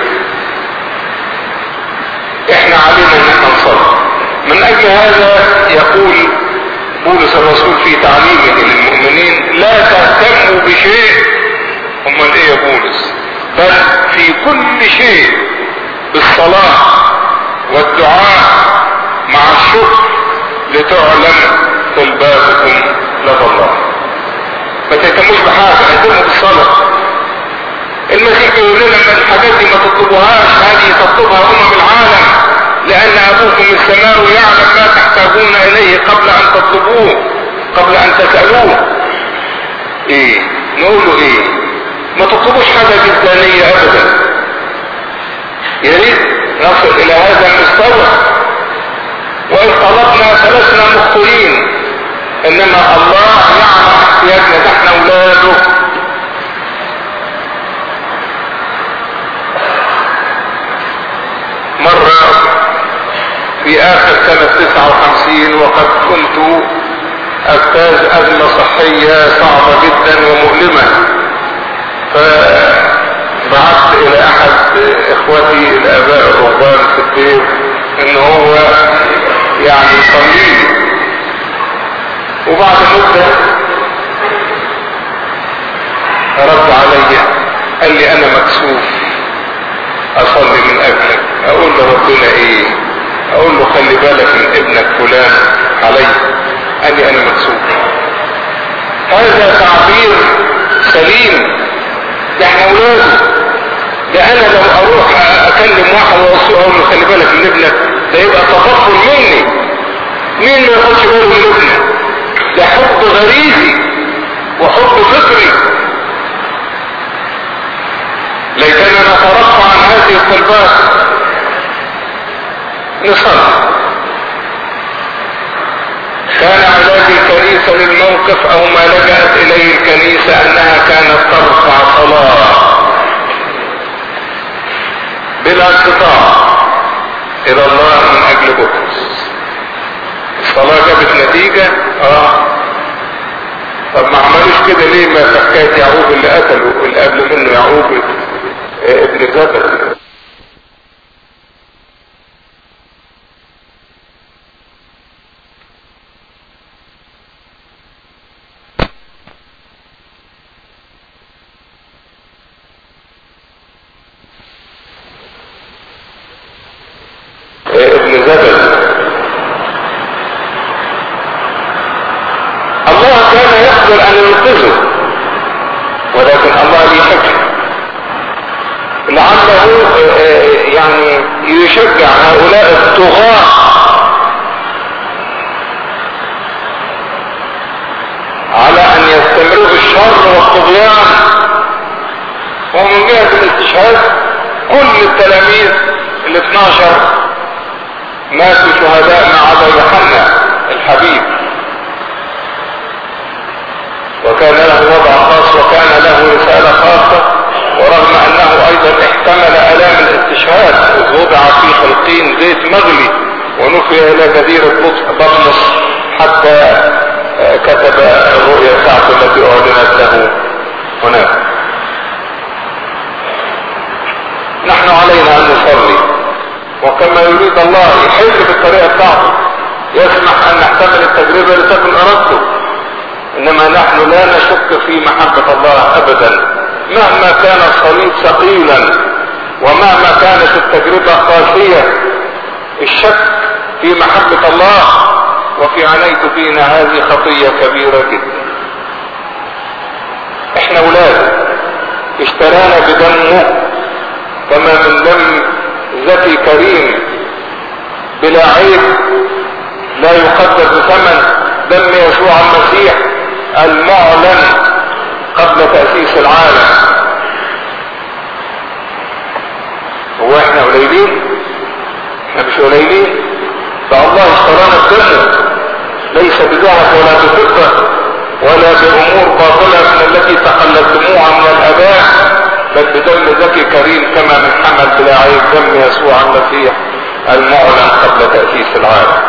احنا علينا ان احنا نصلي من اجل هذا يقول بولس الرسول في تعليمه للمؤمنين لا تهتموا بشيء امال ايه يا بولس بل في كل شيء بالصلاة والدعاء مع الشكر لتعلم طلباتكم لدى الله ما تهتموش بحاجة اهتموا بالصلاة المسيح يقول لنا ان الحاجات دي ما تطلبوهاش هذه تطلبها امم العالم لان ابوكم السماوي يعلم ما تحتاجون اليه قبل ان تطلبوه قبل ان تسألوه ايه نقول له ايه ما تطلبوش حاجة جدانية ابدا يا ريت نصل الى هذا المستوى وان طلبنا فلسنا مخطئين انما الله يعلم احتياجنا نحن اولاده مرة في اخر سنة 59 وقد كنت اجتاز ازمة صحية صعبة جدا ومؤلمة فبعثت الى احد اخوتي الاباء الرهبان في البيت ان هو يعني يصلي وبعد مدة رد علي قال لي انا مكسوف اصلي من اجلك اقول له ربنا ايه اقول له خلي بالك من ابنك فلان علي قال لي انا مكسوف هذا تعبير سليم ده احنا اولاده ده انا لو اروح اكلم واحد واوصيه اقول له خلي بالك من ابنك ده يبقى تغفل مني مين ما ياخدش باله من ابنه ده حب غريزي وحب فطري ليتنا نترفع عن هذه الطلبات نصلي كان علاج الكنيسة للموقف او ما لجأت اليه الكنيسة انها كانت ترفع صلاة بلا انقطاع الى الله من اجل بطرس الصلاة جابت نتيجة اه طب ما عملوش كده ليه ما في حكاية يعقوب اللي قتله اللي قبل منه يعقوب ابن جبل ابن زبل الله كان يقدر ان ينقذه ولكن الله ليه حكم لعله يعني يشجع هؤلاء الطغاة على ان يستمروا بالشر والطغيان ومن جهة الاستشهاد كل التلاميذ ال 12 ماتوا شهداء ما عدا يوحنا الحبيب وكان له وضع خاص وكان له رسالة خاصة ورغم انه ايضا احتمل الام الاستشهاد اذ وضع في خلقين زيت مغلي ونفي الى جزيرة بطمس حتى كتب الرؤيا بتاعته التي اعلنت له هناك نحن علينا ان نصلي وكما يريد الله يحل بالطريقة بتاعته يسمح ان نحتمل التجربة لتكن ارادته انما نحن لا نشك في محبة الله ابدا مهما كان الصليب ثقيلا ومهما كانت التجربة قاسية الشك في محبة الله وفي عنيت فينا هذه خطية كبيرة جدا احنا اولاد اشترانا بدمه كما من دم ذكي كريم بلا عيب لا يقدر بثمن دم يسوع المسيح المعلن قبل تأسيس العالم هو احنا قليلين احنا مش قليلين فالله اشترانا بدمه ليس بذهب ولا بفضة ولا بأمور باطلة من التي تقلدتموها من الآباء بل بدم ذكي كريم كما من حمل بلا عيب دم يسوع المسيح المعلن قبل تأسيس العالم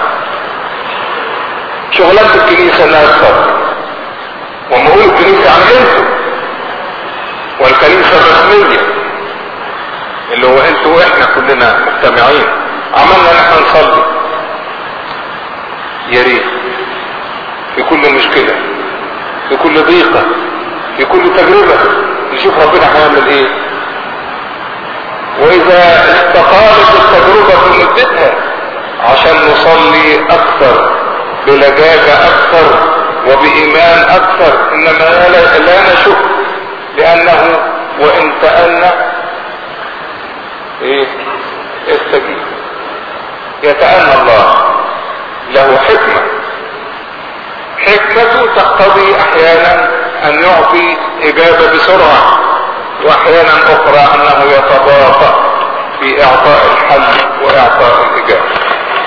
شغلات الكنيسة انها تصلي وما هو الكنيسة عن انتوا والكنيسة الرسمية اللي هو انتوا واحنا كلنا مجتمعين عملنا نحن نصلي يا ريت في كل مشكلة في كل ضيقة في كل تجربة نشوف ربنا هيعمل ايه واذا استقالت التجربة في مدتها عشان نصلي اكثر بلجاجة اكثر وبايمان اكثر انما لا, لا نشك لانه وان تأنى ايه استجيب يتأنى الله له حكمة حكمته تقتضي احيانا ان يعطي اجابة بسرعة واحيانا اخرى انه يتباطأ في اعطاء الحل واعطاء الاجابة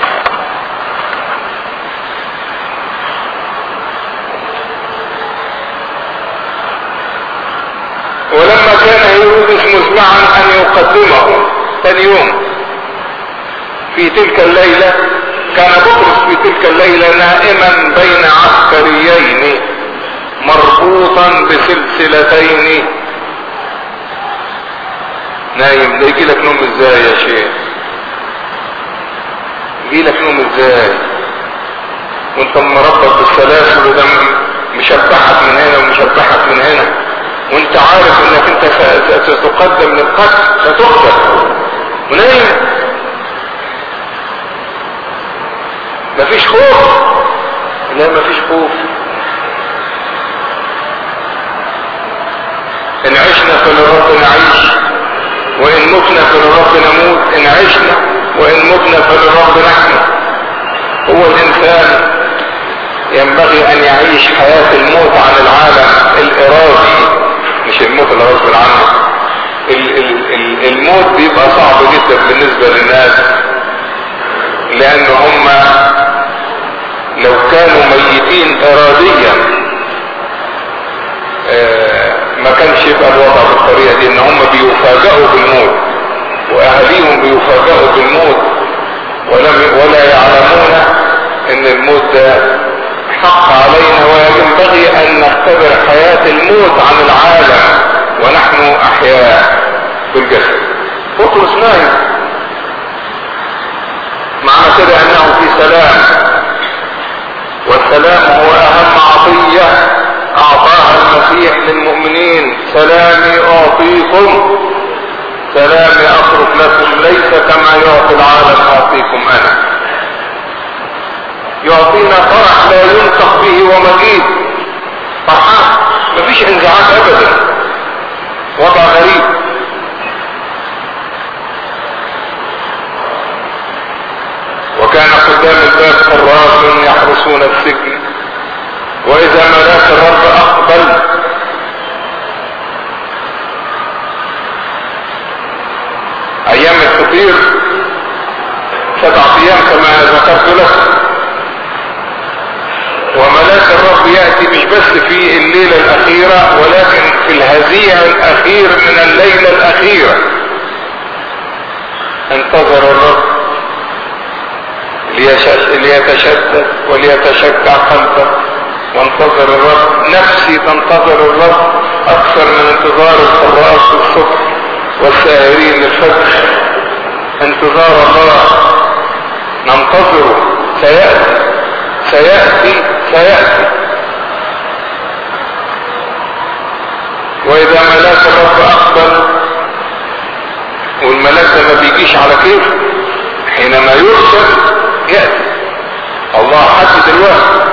ولما كان هيرودس مزمعا ان يقدمه ثاني يوم في تلك الليلة كان بطرس في تلك الليلة نائما بين عسكريين مربوطا بسلسلتين نايم ده يجي لك نوم ازاي يا شيخ يجي لك نوم ازاي وانت مربط بالسلاسل وده مشبحك من هنا ومشبحك من هنا وانت عارف انك انت ستقدم للقتل ستقتل ونايم مفيش خوف لا مفيش خوف ان عشنا فلرب نعيش وان متنا فلرب نموت ان عشنا وان متنا فلرب نحن هو الانسان ينبغي ان يعيش حياة الموت عن العالم الارادي مش الموت اللي غصب عنه الموت بيبقى صعب جدا بالنسبة للناس لان هم لو كانوا ميتين اراديا ما كانش يبقى الوضع بالطريقة دي ان هم بيفاجئوا بالموت واهاليهم بيفاجئوا بالموت ولم ولا يعلمون ان الموت ده حق علينا وينبغي ان نختبر حياة الموت عن العالم ونحن احياء في الجسد بطرس نايم معنى كده انه في سلام والسلام هو اهم عطية اعطاها المسيح للمؤمنين سلامي اعطيكم سلامي اترك لكم ليس كما يعطي العالم اعطيكم انا يعطينا فرح لا ينطق به ومجيد فرحان مفيش انزعاج ابدا وضع غريب وكان قدام الباب حراس يحرسون السجن واذا ملاك الرب اقبل ايام الفطير سبعة ايام كما ذكرت لك وملاك الرب يأتي مش بس في الليلة الاخيرة ولكن في الهزيع الاخير من الليلة الاخيرة انتظر الرب ليتشدد وليتشجع قلبك وانتظر الرب نفسي تنتظر الرب اكثر من انتظار الحراس الصبح والسائرين للفجر انتظار الله ننتظره سيأتي سيأتي سيأتي واذا ملاك الرب اقبل والملاك ده ما بيجيش على كيف حينما يرسل يأتي الله حدد الوقت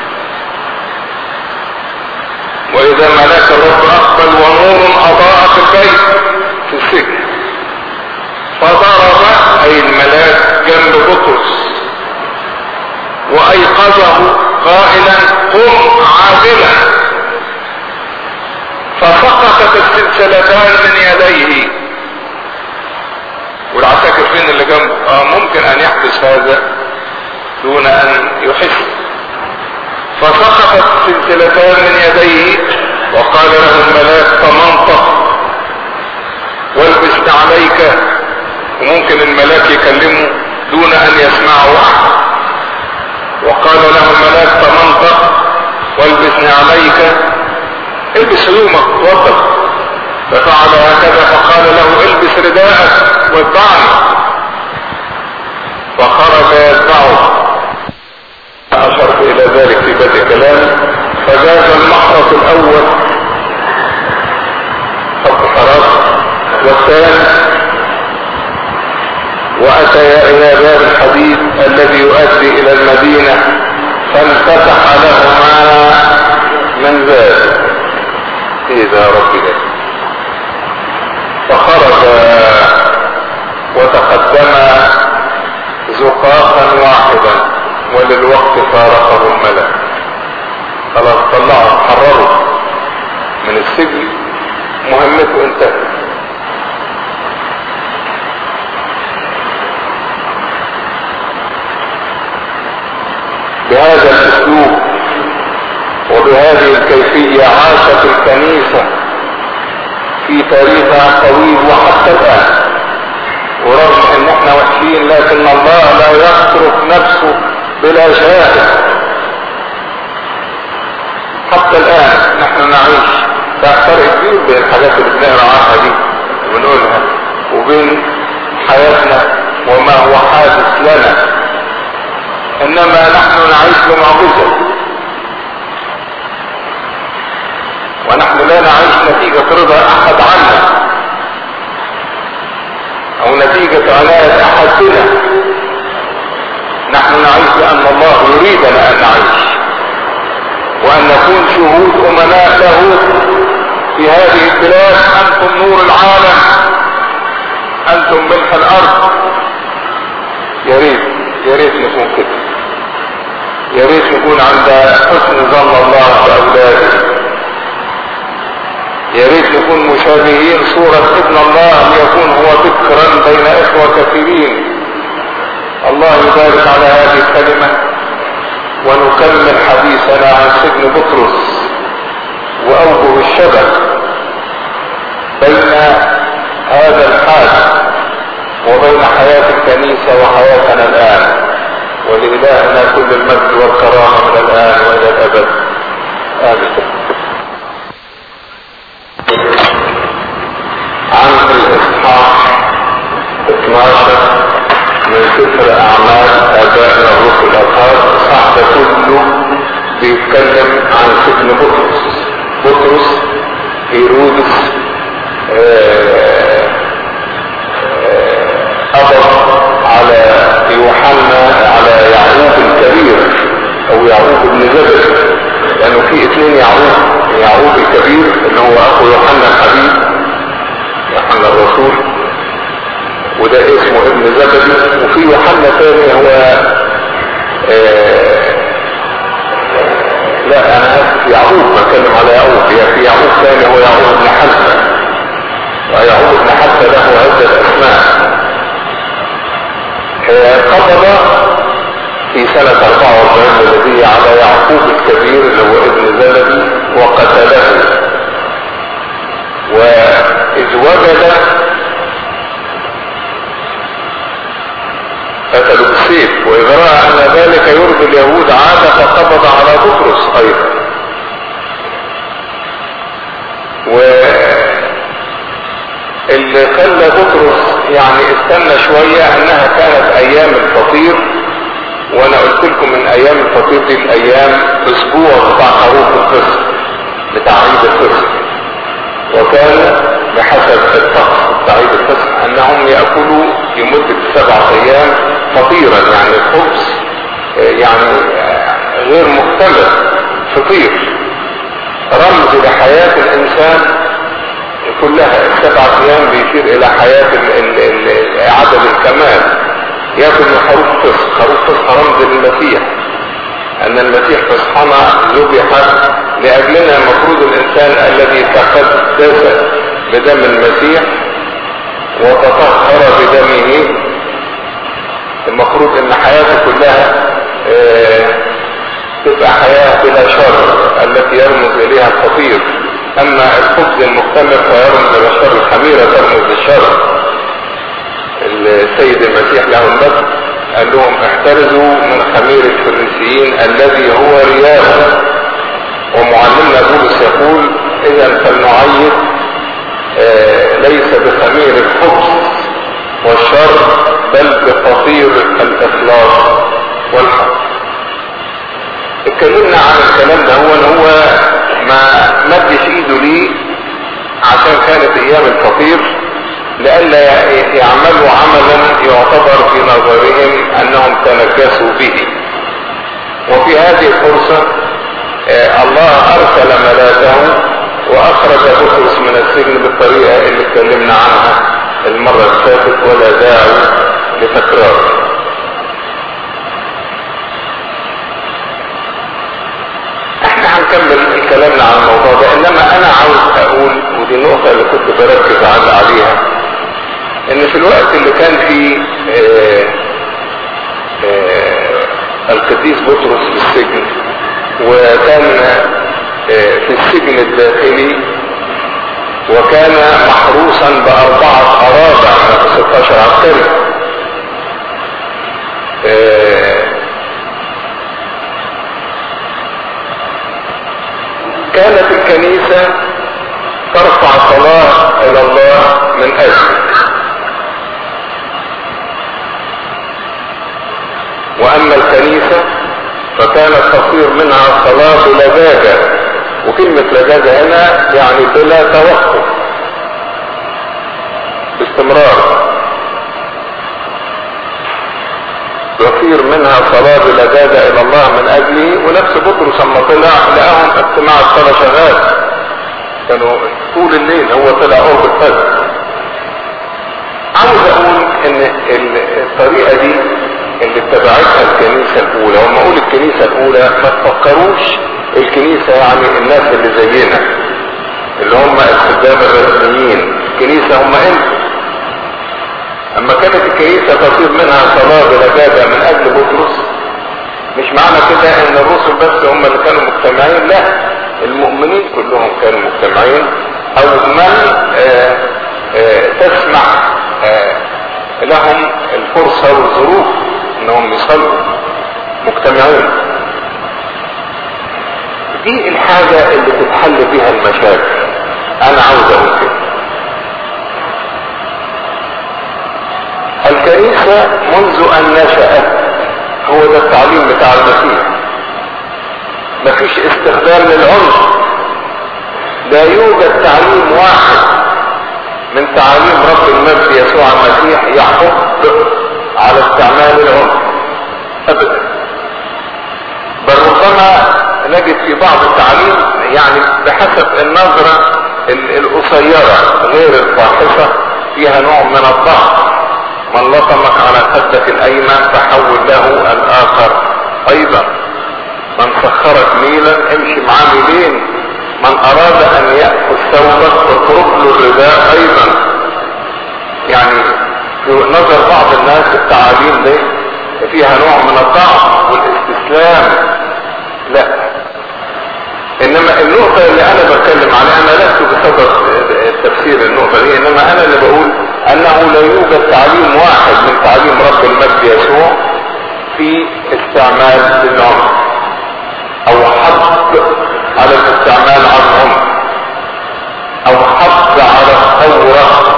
واذا ملاك الرب اقبل ونور اضاء في البيت في السجن فضرب اي الملاك جنب بطرس وايقظه قائلا قم عادلا فسقطت السلسلتان من يديه والعساكر فين اللي جنبه اه ممكن ان يحدث هذا دون ان يحس فسقطت سلسلتان من يديه وقال له الملاك تمنطق والبس عليك وممكن الملاك يكلمه دون ان يسمعه احد وقال له الملاك تمنطق والبس عليك البس هدومك توضب ففعل هكذا فقال له البس رداءك واتبعني فخرج يتبعه اشرت الى ذلك في بدء كلام وأتيا إلى باب الحديد الذي يؤدي إلى المدينة فانفتح لهما من ذلك إذا ربنا فخرج وتقدم زقاقا واحدا وللوقت فارقه الملك خلاص طلعوا حرروا من السجن مهمته انتهت بهذا الاسلوب وبهذه الكيفية عاشت الكنيسة في تاريخها الطويل وحتى الآن ورغم ان احنا وحشين لكن الله لا يترك نفسه بلا شاهد حتى الان نحن نعيش فرق كبير بين الحاجات اللي بنقرا عنها دي وبنقولها وبين حياتنا وما هو حادث لنا انما نحن نعيش بمعجزه ونحن لا نعيش نتيجة رضا احد عنا او نتيجة عناية احد بنا نحن نعيش لان الله يريدنا ان نعيش وان نكون شهود امناء له في هذه البلاد انتم نور العالم انتم ملح الارض يا ريت يا ريت نكون كده يا ريت نكون عند حسن ظن الله باولاده يا ريت نكون مشابهين صورة ابن الله ليكون هو ذكرا بين اخوة كثيرين الله يبارك على هذه الكلمة ونكمل حديثنا عن سجن بطرس واوجه الشبه بين هذا الحال وبين حياة الكنيسة وحياتنا الآن ولإلهنا كل المجد والكرامة من الآن وإلى الأبد آمين عن الإصحاح 12 من سفر أعمال آبائنا الرسل الأطهار الإصحاح ده كله بيتكلم عن سجن بطرس بطرس هيرودس قبض على يوحنا على يعقوب الكبير او يعقوب بن زبد لانه في اثنين يعقوب يعقوب الكبير اللي هو اخو يوحنا الحبيب يوحنا الرسول وده اسمه ابن زبدي وفي يوحنا ثاني هو آه لا انا اسف يعقوب بتكلم على يعقوب هي في يعقوب ثاني هو يعقوب بن حسن ويعقوب بن حسن له عدة اسماء قبض في سنة 44 ميلادية على يعقوب الكبير اللي هو ابن زلبي وقتله وإذ وجد قتلوا بالسيف وإذ رأى أن ذلك يرضي اليهود عاد فقبض على بطرس أيضا و اللي خلى بطرس يعني استنى شوية انها كانت ايام الفطير وانا قلت لكم من ايام الفطير دي الايام اسبوع بتاع خروف القسم بتاع عيد القسم وكان بحسب الطقس بتاع عيد القسم انهم ياكلوا لمدة سبعة ايام فطيرا يعني الخبز يعني غير مكتمل فطير رمز لحياة الانسان كلها السبع ايام بيشير الى حياة ال ال ال عدم الكمال ياكل من خروف فصح خروف فصح رمز للمسيح ان المسيح فصحنا ذبح لاجلنا المفروض الانسان الذي تقدس بدم المسيح وتطهر بدمه المفروض ان حياته كلها اه تبقى حياة بلا شر التي يرمز اليها الفطير اما الخبز المختمر فيرمز الى الشر الخميرة ترمز للشر السيد المسيح له المجد قال لهم احترزوا من خمير الفريسيين الذي هو رياء ومعلمنا بولس يقول اذا فلنعيد آه ليس بخمير الخبز والشر بل بفطير الاخلاص والحق اتكلمنا عن الكلام ده هو ان هو ما مدش ايده ليه عشان كانت ايام الفطير لئلا يعملوا عملا يعتبر في نظرهم انهم تنكسوا به وفي هذه الفرصة آه، الله ارسل ملاذه واخرج بطرس من السجن بالطريقة اللي اتكلمنا عنها المرة اللي فاتت ولا داعي لتكرار احنا هنكمل كلامنا عن الموضوع ده انما انا عاوز اقول ودي النقطة اللي كنت بركز عليها ان في الوقت اللي كان فيه آه آه القديس بطرس في السجن وكان آه في السجن الداخلي وكان محروسا باربعة ارابع 16 عسكري كانت الكنيسة ترفع صلاة الى الله من اجل واما الكنيسة فكانت تصير منها صلاة لجاجة وكلمة لجاجة هنا يعني بلا توقف باستمرار يصير منها صلاة بلجاجة الى الله من اجله ونفس بطرس لما طلع لقاهم اجتماع الصلاة شغال كانوا طول الليل هو طلع قرب الفجر عاوز اقول ان الطريقة دي اللي اتبعتها الكنيسة الاولى وما اقول الكنيسة الاولى ما تفكروش الكنيسة يعني الناس اللي زينا اللي هم الخدام الرسميين الكنيسة هم انتم اما كانت الكنيسة تصير منها صلاة بلجاجة من اجل بطرس مش معنى كده ان الرسل بس هم اللي كانوا مجتمعين لا المؤمنين كلهم كانوا مجتمعين او من آآ آآ تسمح آآ لهم الفرصة والظروف انهم يصلوا مجتمعين دي الحاجة اللي تتحل بيها المشاكل انا عاوز اقول كده الكنيسة منذ ان نشأت هو ده التعليم بتاع المسيح مفيش استخدام للعنف لا يوجد تعليم واحد من تعاليم رب المجد يسوع المسيح يحض على استعمال العنف ابدا بل ربما نجد في بعض التعليم يعني بحسب النظرة القصيرة غير الفاحصة فيها نوع من الضعف من لطمك على خدك الايمن فحول له الاخر ايضا من سخرك ميلا امشي معاه ميلين من اراد ان يأخذ ثوبك اترك له الرداء ايضا يعني في نظر بعض الناس التعاليم دي فيها نوع من الضعف والاستسلام لا انما النقطة اللي انا بتكلم عليها انا لست بصدد تفسير النقطة دي انما انا اللي بقول انه لا يوجد تعليم واحد من تعليم رب المجد يسوع في استعمال العنف او حض على الاستعمال عن العنف او حض على الثورة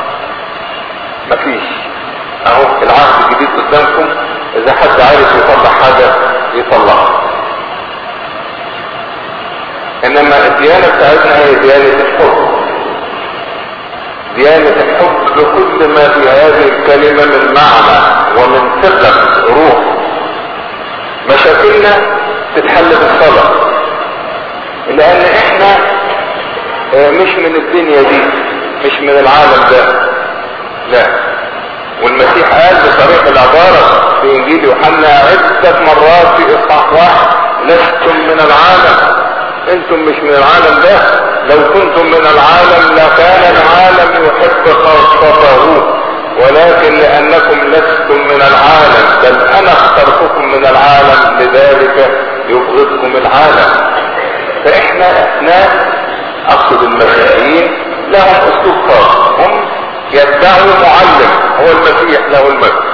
مفيش اهو العهد الجديد قدامكم اذا حد عارف يطلع حاجة يطلعها انما الديانة بتاعتنا هي ديانة الحب ديانة الحب بكل ما في هذه الكلمة من معنى ومن ثقة روح مشاكلنا تتحل بالصلاة لان احنا مش من الدنيا دي مش من العالم ده لا والمسيح قال بطريقة العبارة في انجيل يوحنا عدة مرات في اصحاح واحد لستم من العالم انتم مش من العالم ده لو كنتم من العالم لكان العالم يحب خاصته ولكن لانكم لستم من العالم بل انا اخترتكم من العالم لذلك يبغضكم العالم فاحنا ناس اقصد المسيحيين لهم اسلوب خاص هم يدعوا معلم هو المسيح له المجد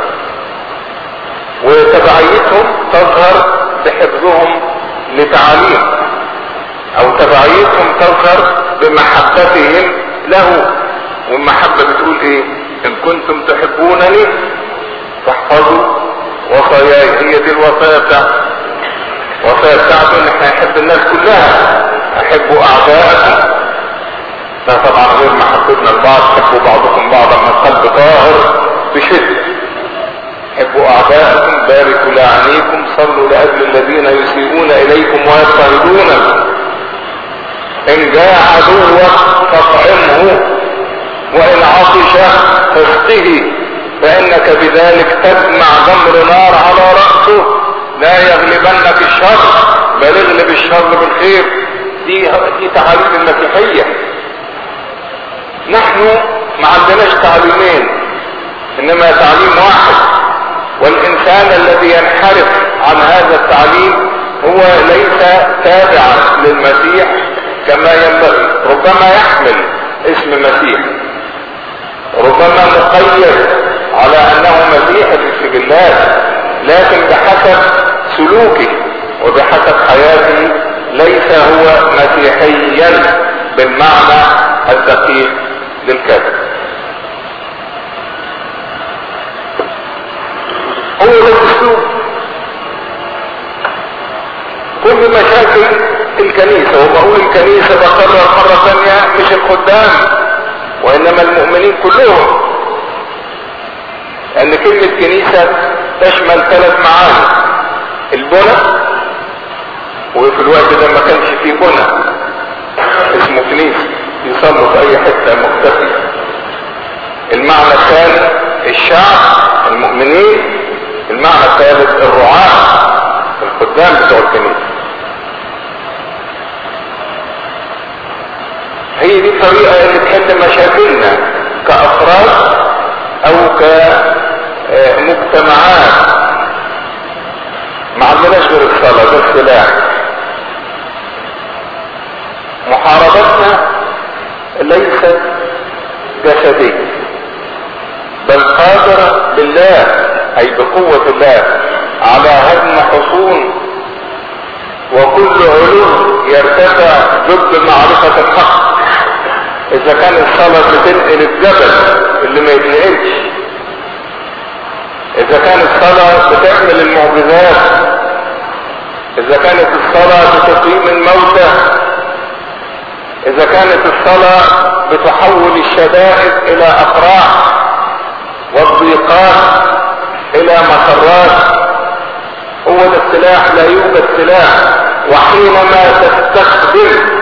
وتبعيتهم تظهر بحفظهم لتعاليم او تبعيتهم تظهر بمحبتهم له والمحبة بتقول ايه ان كنتم تحبونني فاحفظوا وصاياي هي دي الوصايا بتاعته الوصايا بتاعته ان احنا نحب الناس كلها احبوا اعداءكم ده طبعا غير محبتنا لبعض حبوا بعضكم تحبون بعضا من قلب طاهر بشدة حبوا اعداءكم باركوا لاعنيكم صلوا لاجل الذين يسيئون اليكم ويضطهدونكم ان جاء عدوك فاطعمه وان عطش فاسقه فانك بذلك تجمع جمر نار على رأسه لا يغلبنك الشر بل اغلب الشر بالخير دي دي تعاليم المسيحية نحن ما عندناش تعليمين انما تعليم واحد والانسان الذي ينحرف عن هذا التعليم هو ليس تابعا للمسيح كما ينبغي ربما يحمل اسم مسيح ربما مقيد على انه مسيح في السجلات لكن بحسب سلوكه وبحسب حياته ليس هو مسيحيا بالمعنى الدقيق للكلمه هو ده الاسلوب كل مشاكل الكنيسة وبقول الكنيسة بكرر مرة ثانية مش الخدام وانما المؤمنين كلهم لان كلمة كنيسة تشمل ثلاث معاني البنى وفي الوقت ده ما كانش فيه بنى اسمه كنيسة يصلوا في اي حتة مختفية المعنى الثاني الشعب المؤمنين المعنى الثالث الرعاة الخدام بتوع الكنيسة هي دي الطريقة اللي تحل مشاكلنا كأفراد او كمجتمعات ما عندناش غير الصلاة ده السلاح محاربتنا ليست جسدية بل قادرة بالله اي بقوة الله على هدم حصون وكل علو يرتفع ضد معرفة الحق اذا كان الصلاة بتنقل الجبل اللي ما يتنقلش اذا كانت الصلاة بتعمل المعجزات اذا كانت الصلاة بتقيم الموتى اذا كانت الصلاة بتحول الشدائد الى افراح والضيقات الى مسرات هو ده السلاح لا يوجد سلاح وحينما تستخدم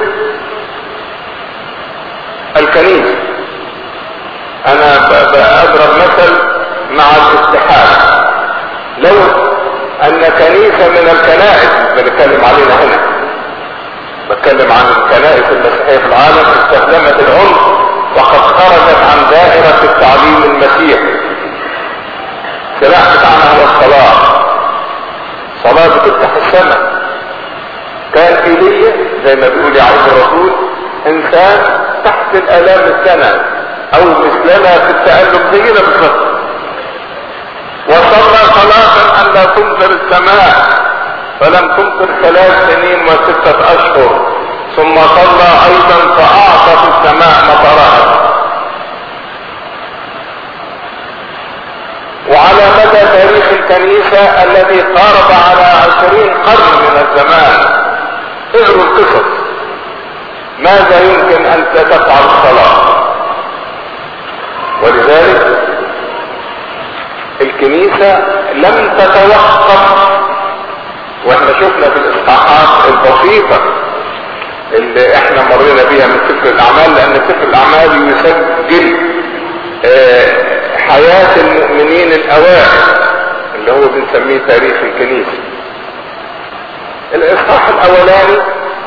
الكنيسة انا بأضرب مثل مع الاتحاد لو ان كنيسة من الكنائس بنتكلم علينا هنا بتكلم عن الكنائس المسيحية في العالم استخدمت العنف وقد خرجت عن دائرة التعليم المسيحي السلاح بتاعنا هو الصلاة صلاة بتفتح السماء كان ايليا زي ما بيقول يعود الرسول انسان تحت الالام السنة او مثلنا في التألم زينا بالظبط وصلى صلاة ان لا تمطر السماء فلم تمطر ثلاث سنين وستة اشهر ثم صلى ايضا فاعطت السماء مطرها وعلى مدى تاريخ الكنيسة الذي قارب على عشرين قرن من الزمان اقروا القصص ماذا يمكن ان تفعل الصلاة ولذلك الكنيسة لم تتوقف واحنا شفنا في الاصحاحات البسيطة اللي احنا مرينا بيها من سفر الاعمال لان سفر الاعمال يسجل اه حياة المؤمنين الاوائل اللي هو بنسميه تاريخ الكنيسة الاصحاح الاولاني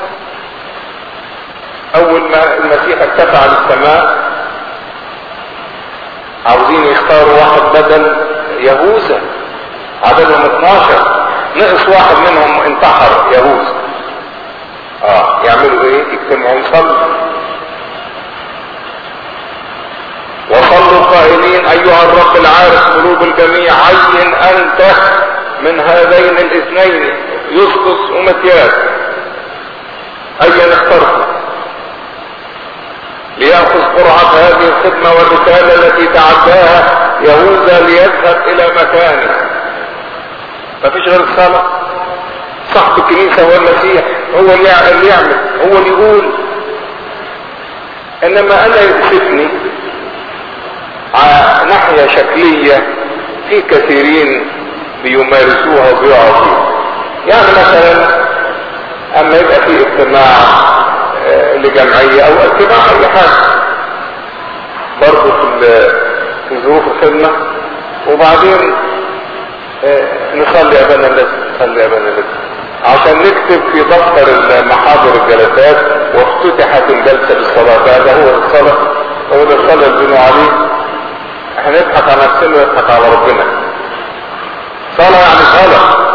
اول ما المسيح ارتفع للسماء عاوزين يختاروا واحد بدل يهوذا عددهم 12 نقص واحد منهم انتحر يهوذا اه يعملوا ايه يجتمعوا يصلوا وصلوا قائلين ايها الرب العارف قلوب الجميع عين انت من هذين الاثنين يسقط ومتياس ايا اخترت ليأخذ قرعة هذه الخدمة والرسالة التي تعداها يهوذا ليذهب الى مكانه مفيش غير الصلاة صاحب الكنيسة هو المسيح هو اللي يعمل هو اللي يقول انما انا يكسفني ناحية شكلية في كثيرين بيمارسوها وبيقعوا فيها يعني مثلا اما يبقى في اجتماع لجمعية او اجتماع اي حاجة برضه في في ظروف الخدمة وبعدين نصلي ابانا الذي نصلي ابانا الذي عشان نكتب في دفتر محاضر الجلسات وافتتحت الجلسة بالصلاة هذا هو الصلاة هو ده الصلاة اللي بنوا عليه احنا نضحك على نفسنا ونضحك على ربنا صلاة يعني صلاة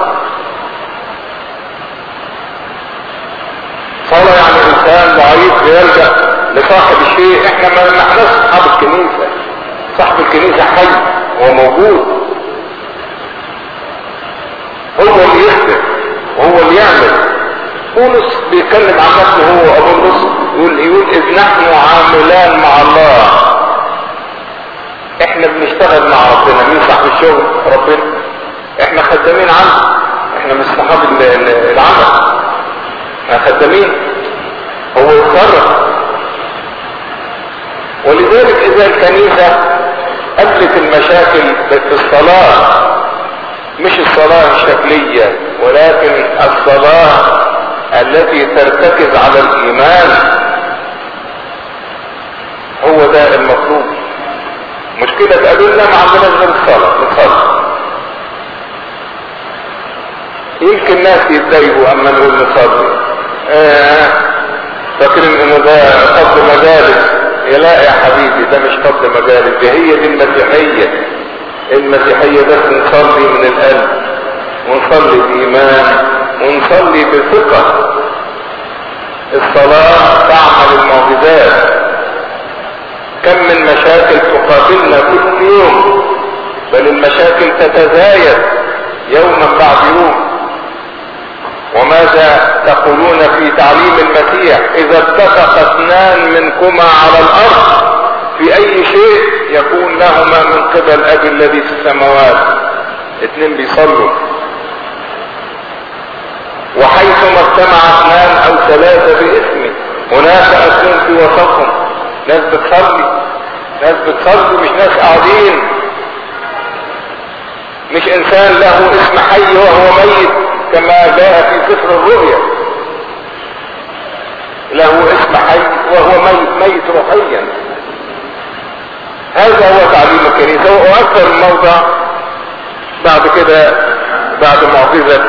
صلاة يعني انسان ضعيف بيلجأ لصاحب الشيء احنا ما نحناش صاحب الكنيسة صاحب الكنيسة حي هو موجود هو اللي يخدم وهو اللي يعمل بولس بيتكلم عن نفسه هو ابو النصر يقول يقول اذ نحن عاملان مع الله احنا بنشتغل مع ربنا مين صاحب الشغل ربنا احنا خدامين عنه احنا مش صحاب العمل احنا خدامين هو يتصرف ولذلك اذا الكنيسة قبلت المشاكل في الصلاة مش الصلاة الشكلية ولكن الصلاة التي ترتكز على الايمان هو ده المطلوب مشكلة تقابلنا ما عندناش غير الصلاة نصلي يمكن ناس يتضايقوا اما نقول نصلي آه فاكرين انه ده فضل مجالس يا لا يا حبيبي ده مش فضل مجالس دي هي دي المسيحية المسيحية بس نصلي من القلب ونصلي بإيمان ونصلي بثقة الصلاة تعمل المعجزات كم من مشاكل تقابلنا كل يوم بل المشاكل تتزايد يوما بعد يوم وماذا تقولون في تعليم المسيح اذا اتفق اثنان منكما على الارض في اي شيء يكون لهما من قبل ابي الذي في السماوات اتنين بيصلوا وحيثما اجتمع اثنان او ثلاثة باسمي هناك اكون في وسطهم ناس بتصلي ناس بتصلي مش ناس قاعدين مش انسان له اسم حي وهو ميت كما جاء في سفر الرؤيا له اسم حي وهو ميت ميت روحيا هذا هو تعليم الكنيسة واكثر الموضع بعد كده بعد معجزة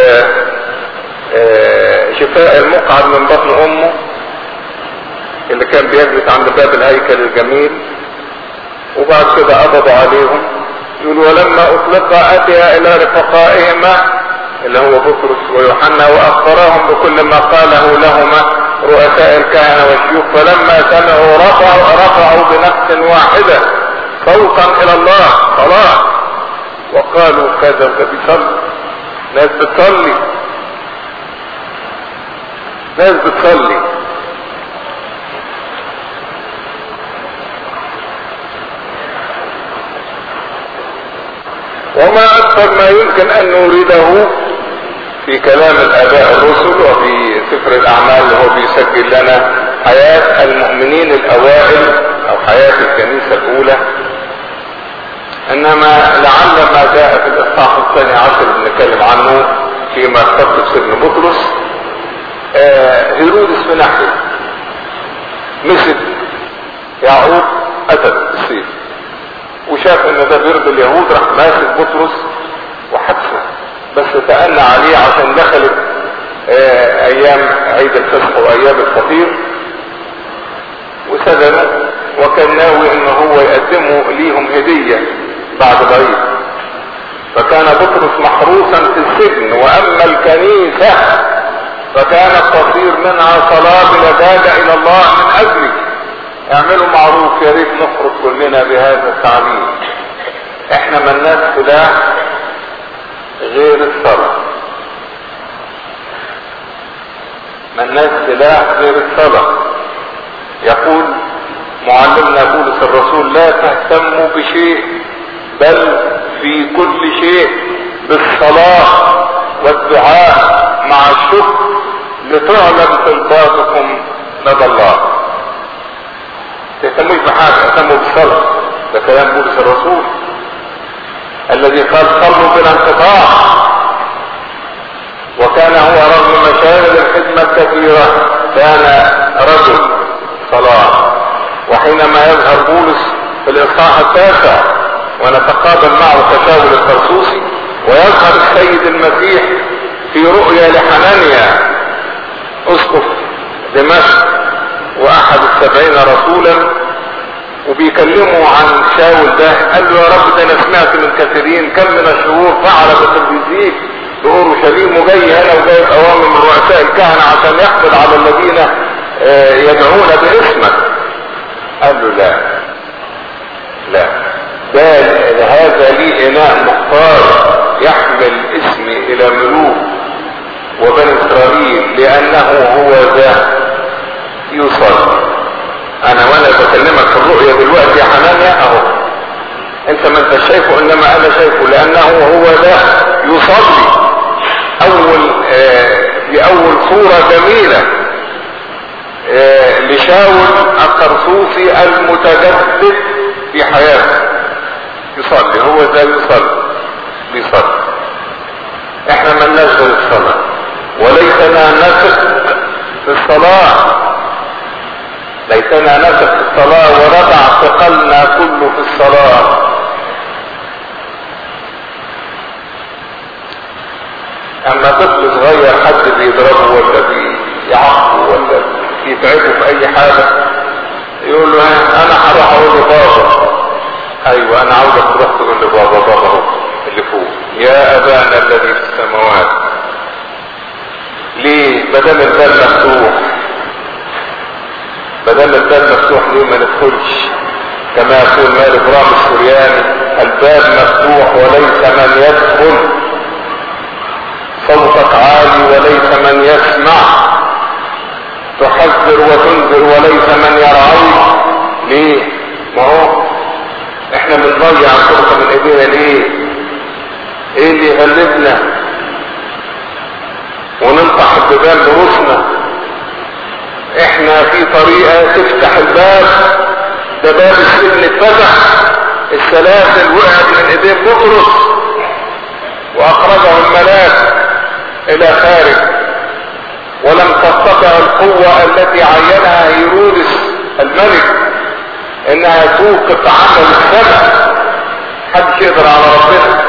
شفاء المقعد من بطن امه اللي كان بيجلس عند باب الهيكل الجميل وبعد كده قبضوا عليهم يقول ولما اطلق اتي الى رفقائهما اللي هو بطرس ويوحنا واخبرهم بكل ما قاله لهما رؤساء الكهنة والشيوخ فلما سمعوا رفعوا رفعوا بنفس واحدة صوتا الى الله صلاة وقالوا كذا وكذا بيصلي ناس بتصلي ناس بتصلي وما اكثر ما يمكن ان نورده في كلام الاباء الرسل وفي سفر الاعمال اللي هو بيسجل لنا حياة المؤمنين الاوائل او حياة الكنيسة الاولى انما لعل ما جاء في الاصحاح الثاني عشر اللي بنتكلم عنه فيما يختص بسجن بطرس آه هيرودس في ناحية مسك يعقوب قتل السيف وشاف ان ده بيرضي اليهود راح ماسك بطرس وحبسه بس تأنى عليه عشان دخلت آه ايام عيد الفصح وايام الفطير وسجنوا وكان ناوي ان هو يقدمه ليهم هدية بعد بعيد فكان بطرس محروسا في السجن واما الكنيسة فكانت تصير منها صلاة بلجاجة الى الله من اجلك اعملوا معروف يا ريت نخرج كلنا بهذا التعليم احنا ملناش سلاح غير الصلاة ملناش سلاح غير الصلاة يقول معلمنا بولس الرسول لا تهتموا بشيء بل في كل شيء بالصلاة والدعاء مع الشكر لتعلم طلباتكم لدى الله تهتموش بحاجة اهتموا بالصلاة بس كلام بولس الرسول الذي قال صلوا بلا انقطاع وكان هو رغم مشاغل الخدمة الكثيرة كان رجل صلاة وحينما يظهر بولس في الاصحاح التاسع ونتقابل معه تشاول الطرسوسي ويظهر السيد المسيح في رؤيا لحنانيا اسقف دمشق واحد السبعين رسولا وبيكلموا عن شاول ده قال له يا رب ده انا سمعت من كثيرين كم من الشهور فعل بتنفيذيك باورشليم وجاي هنا وجايب اوامر من رؤساء الكهنه عشان يحفظ على الذين آه، يدعون باسمك قال له لا لا ده هذا لي اناء مختار يحمل اسمي الى ملوك وبني اسرائيل لانه هو ذا يصلي انا وانا بكلمك في الرؤية دلوقتي يا حنانيا اهو انت ما انت شايفه انما انا شايفه لانه هو ده يصلي اول آه لاول صورة جميلة آه لشاول الطرسوسي المتجدد في حياته يصلي هو ده يصلي بيصلي احنا ملناش غير الصلاة وليسنا نثق في الصلاة ليتنا نثق في الصلاة ونضع ثقلنا كله في الصلاة اما طفل صغير حد بيضربه ولا بيعاقبه ولا يتعبه في اي حاجة يقول له انا هروح اقول لبابا ايوه انا عاوزك تروح تقول لبابا بابا هو اللي فوق يا ابانا الذي في السماوات ليه بدل الباب مفتوح بدل الباب مفتوح ليه ما ندخلش كما يقول مالك رام السورياني الباب مفتوح وليس من يدخل صوتك عالي وليس من يسمع تحذر وتنذر وليس من يرعوك ليه ما هو احنا بنضيع الفرصة من ايدينا ليه ايه اللي يغلبنا وننطح البيبان برؤوسنا احنا في طريقة تفتح الباب ده باب السجن اتفتح السلاسل وقعت من ايدين بطرس واخرجه الملاك الى خارج ولم تستطع القوة التي عينها هيرودس الملك انها توقف عمل السماء حدش يقدر على ربنا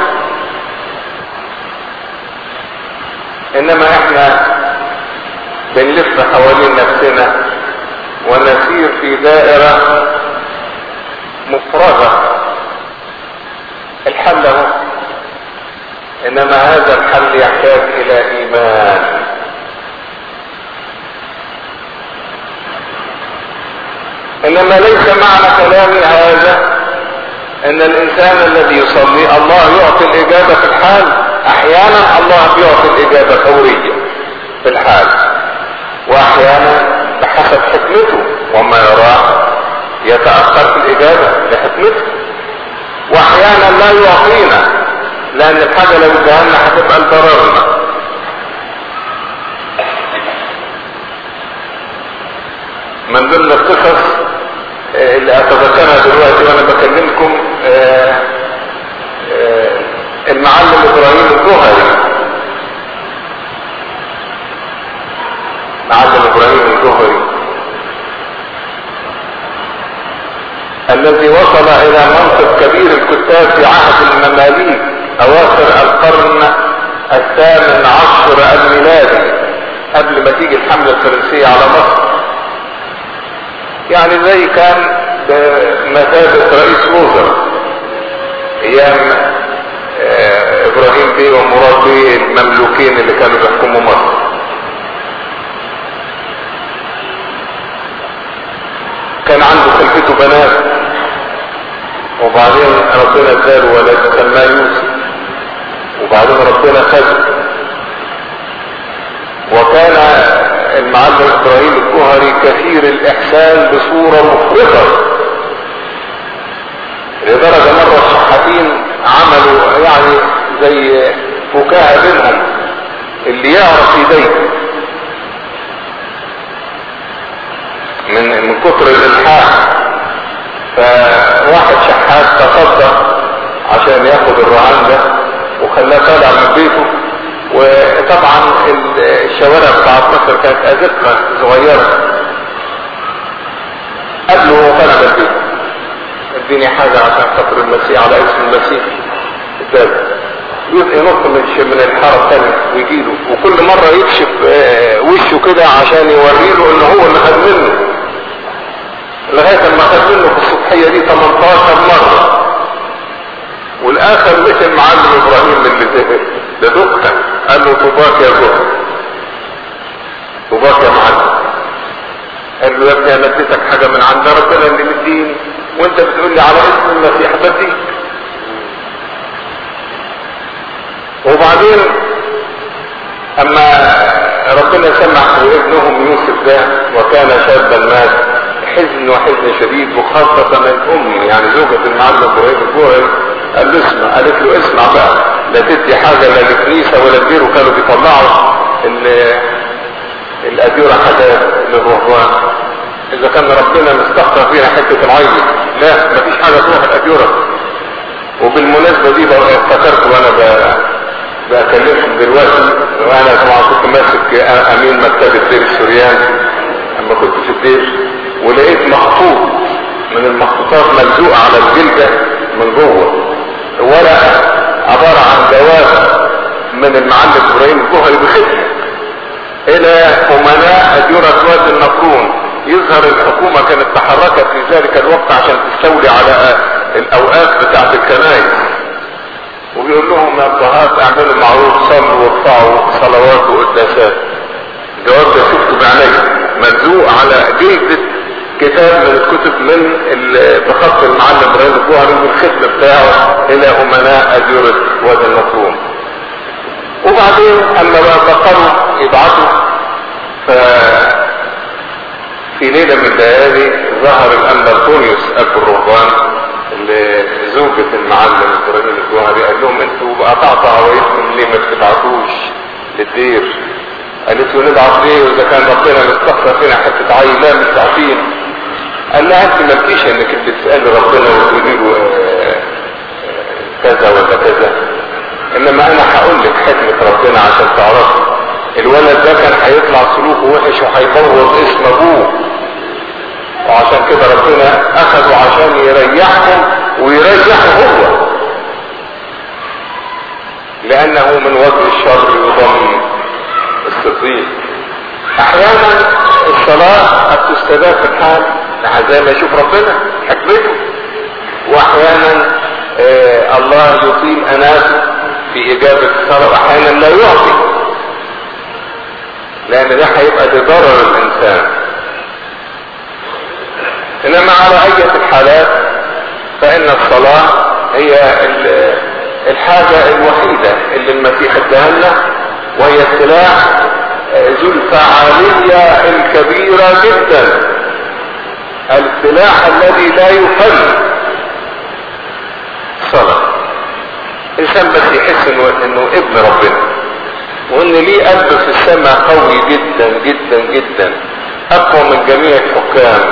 انما احنا بنلف حوالين نفسنا ونسير في دائرة مفرغة الحل هو انما هذا الحل يحتاج الى ايمان انما ليس معنى كلامي هذا ان الانسان الذي يصلي الله يعطي الاجابة في الحال احيانا الله بيعطي الاجابة فورية في الحال واحيانا بحسب حكمته وما يراه يتأخر في الاجابة لحكمته واحيانا لا يعطينا لان الحاجة لو ادهالنا هتبقى لضررنا من ضمن القصص اللي اتذكرها دلوقتي وانا بكلمكم المعلم ابراهيم الجوهري معلم ابراهيم الجوهري الذي وصل الى منصب كبير الكتاب في عهد المماليك اواخر القرن الثامن عشر الميلادي قبل ما تيجي الحملة الفرنسية على مصر يعني زي كان بمثابة رئيس وزراء ايام اه ابراهيم بيه ومراد بيه المملوكين اللي كانوا بيحكموا مصر كان عنده خلفته بنات وبعدين ربنا اداله ولد سماه يوسف وبعدين ربنا خده وكان المعلم ابراهيم الجوهري كثير الاحسان بصورة مفرطة لدرجة مرة الشحاتين عملوا يعني زي فكاهة بينهم اللي يعرف يضايقه من من كتر الالحاح فواحد شحات الشوارع بتاعت مصر كانت ازقه صغيره قال له هو طلب البيت اديني حاجه عشان خاطر المسيح على اسم المسيح اداله ينط من من الحاره الثانيه ويجي له وكل مره يكشف آه، وشه كده عشان يوري له ان هو اللي خد منه لغايه ما خد منه في الصبحيه دي 18 مره والاخر مش المعلم ابراهيم اللي زهق ده دكتور قال له طوباك يا دكتور طوباك يا معلم قال له يا ابني انا اديتك حاجه من عند ربنا اللي مديني وانت بتقول لي على اسم المسيح بديك وبعدين اما ربنا سمع ابنهم يوسف ده وكان شابا مات حزن وحزن شديد وخاصة من امه يعني زوجة المعلم ابراهيم الجوهري قال له اسمع قالت له اسمع بقى لا تدي حاجة لا للكنيسة ولا الدير وكانوا بيطلعوا الاديرة حاجة للرهبان اذا كان ربنا مستخسر فينا حتة العين لا مفيش حاجة تروح الاديرة وبالمناسبة دي بقى افتكرت وانا بكلمكم دلوقتي وانا طبعا كنت ماسك امين مكتب الدير السورياني اما كنت في الدير ولقيت مخطوط من المخطوطات ملزوقة على الجلدة من جوه ورقة عبارة عن جواب من المعلم ابراهيم الجوهري بختم الى امناء اديرة وادي النطرون يظهر الحكومة كانت تحركت في ذلك الوقت عشان تستولي على الاوقات بتاعت الكنائس وبيقول لهم يا ابهات اعملوا معروف صلوا وارفعوا صلوات وقداسات الجواب ده شفته بعيني ملزوق على جلدة كتاب من الكتب من بخط المعلم ابراهيم الجوهري والختم بتاعه الى امناء اديرة وادي النطرون وبعدين اما بقى بطلوا يبعثوا ف في ليلة من الليالي ظهر الأنبرتونيوس أبو الرهبان اللي زوجة المعلم إبراهيم الجوهري قال لهم انتوا بقى تعطوا عوايدكم ليه ما بتبعتوش للدير قالت له نبعت ليه واذا كان ربنا مستخسر فينا حتة عيل لا مش عارفين قال لها انت مالكيش انك انت تسألي ربنا وتقولي له آه، كذا ولا كذا انما انا هقول لك حكمة ربنا عشان تعرفي الولد ده كان هيطلع سلوكه وحش وهيبوظ اسم ابوه وعشان كده ربنا اخذه عشان يريحكم ويريحه هو لانه من وجه الشر يضم الصديق احيانا الصلاة قد تستجاب في الحال زي ما يشوف ربنا حكمته واحيانا آه الله يطيل اناسه في اجابة الصلاة واحيانا لا يعطي لان ده هيبقى لضرر الانسان انما على اية الحالات فان الصلاة هي الحاجة الوحيدة اللي المسيح اداها لنا وهي السلاح ذو الفعالية الكبيرة جدا السلاح الذي لا يفل صلاة الانسان بس يحس انه, إنه ابن ربنا وان ليه قلب في السماء قوي جدا جدا جدا اقوى من جميع الحكام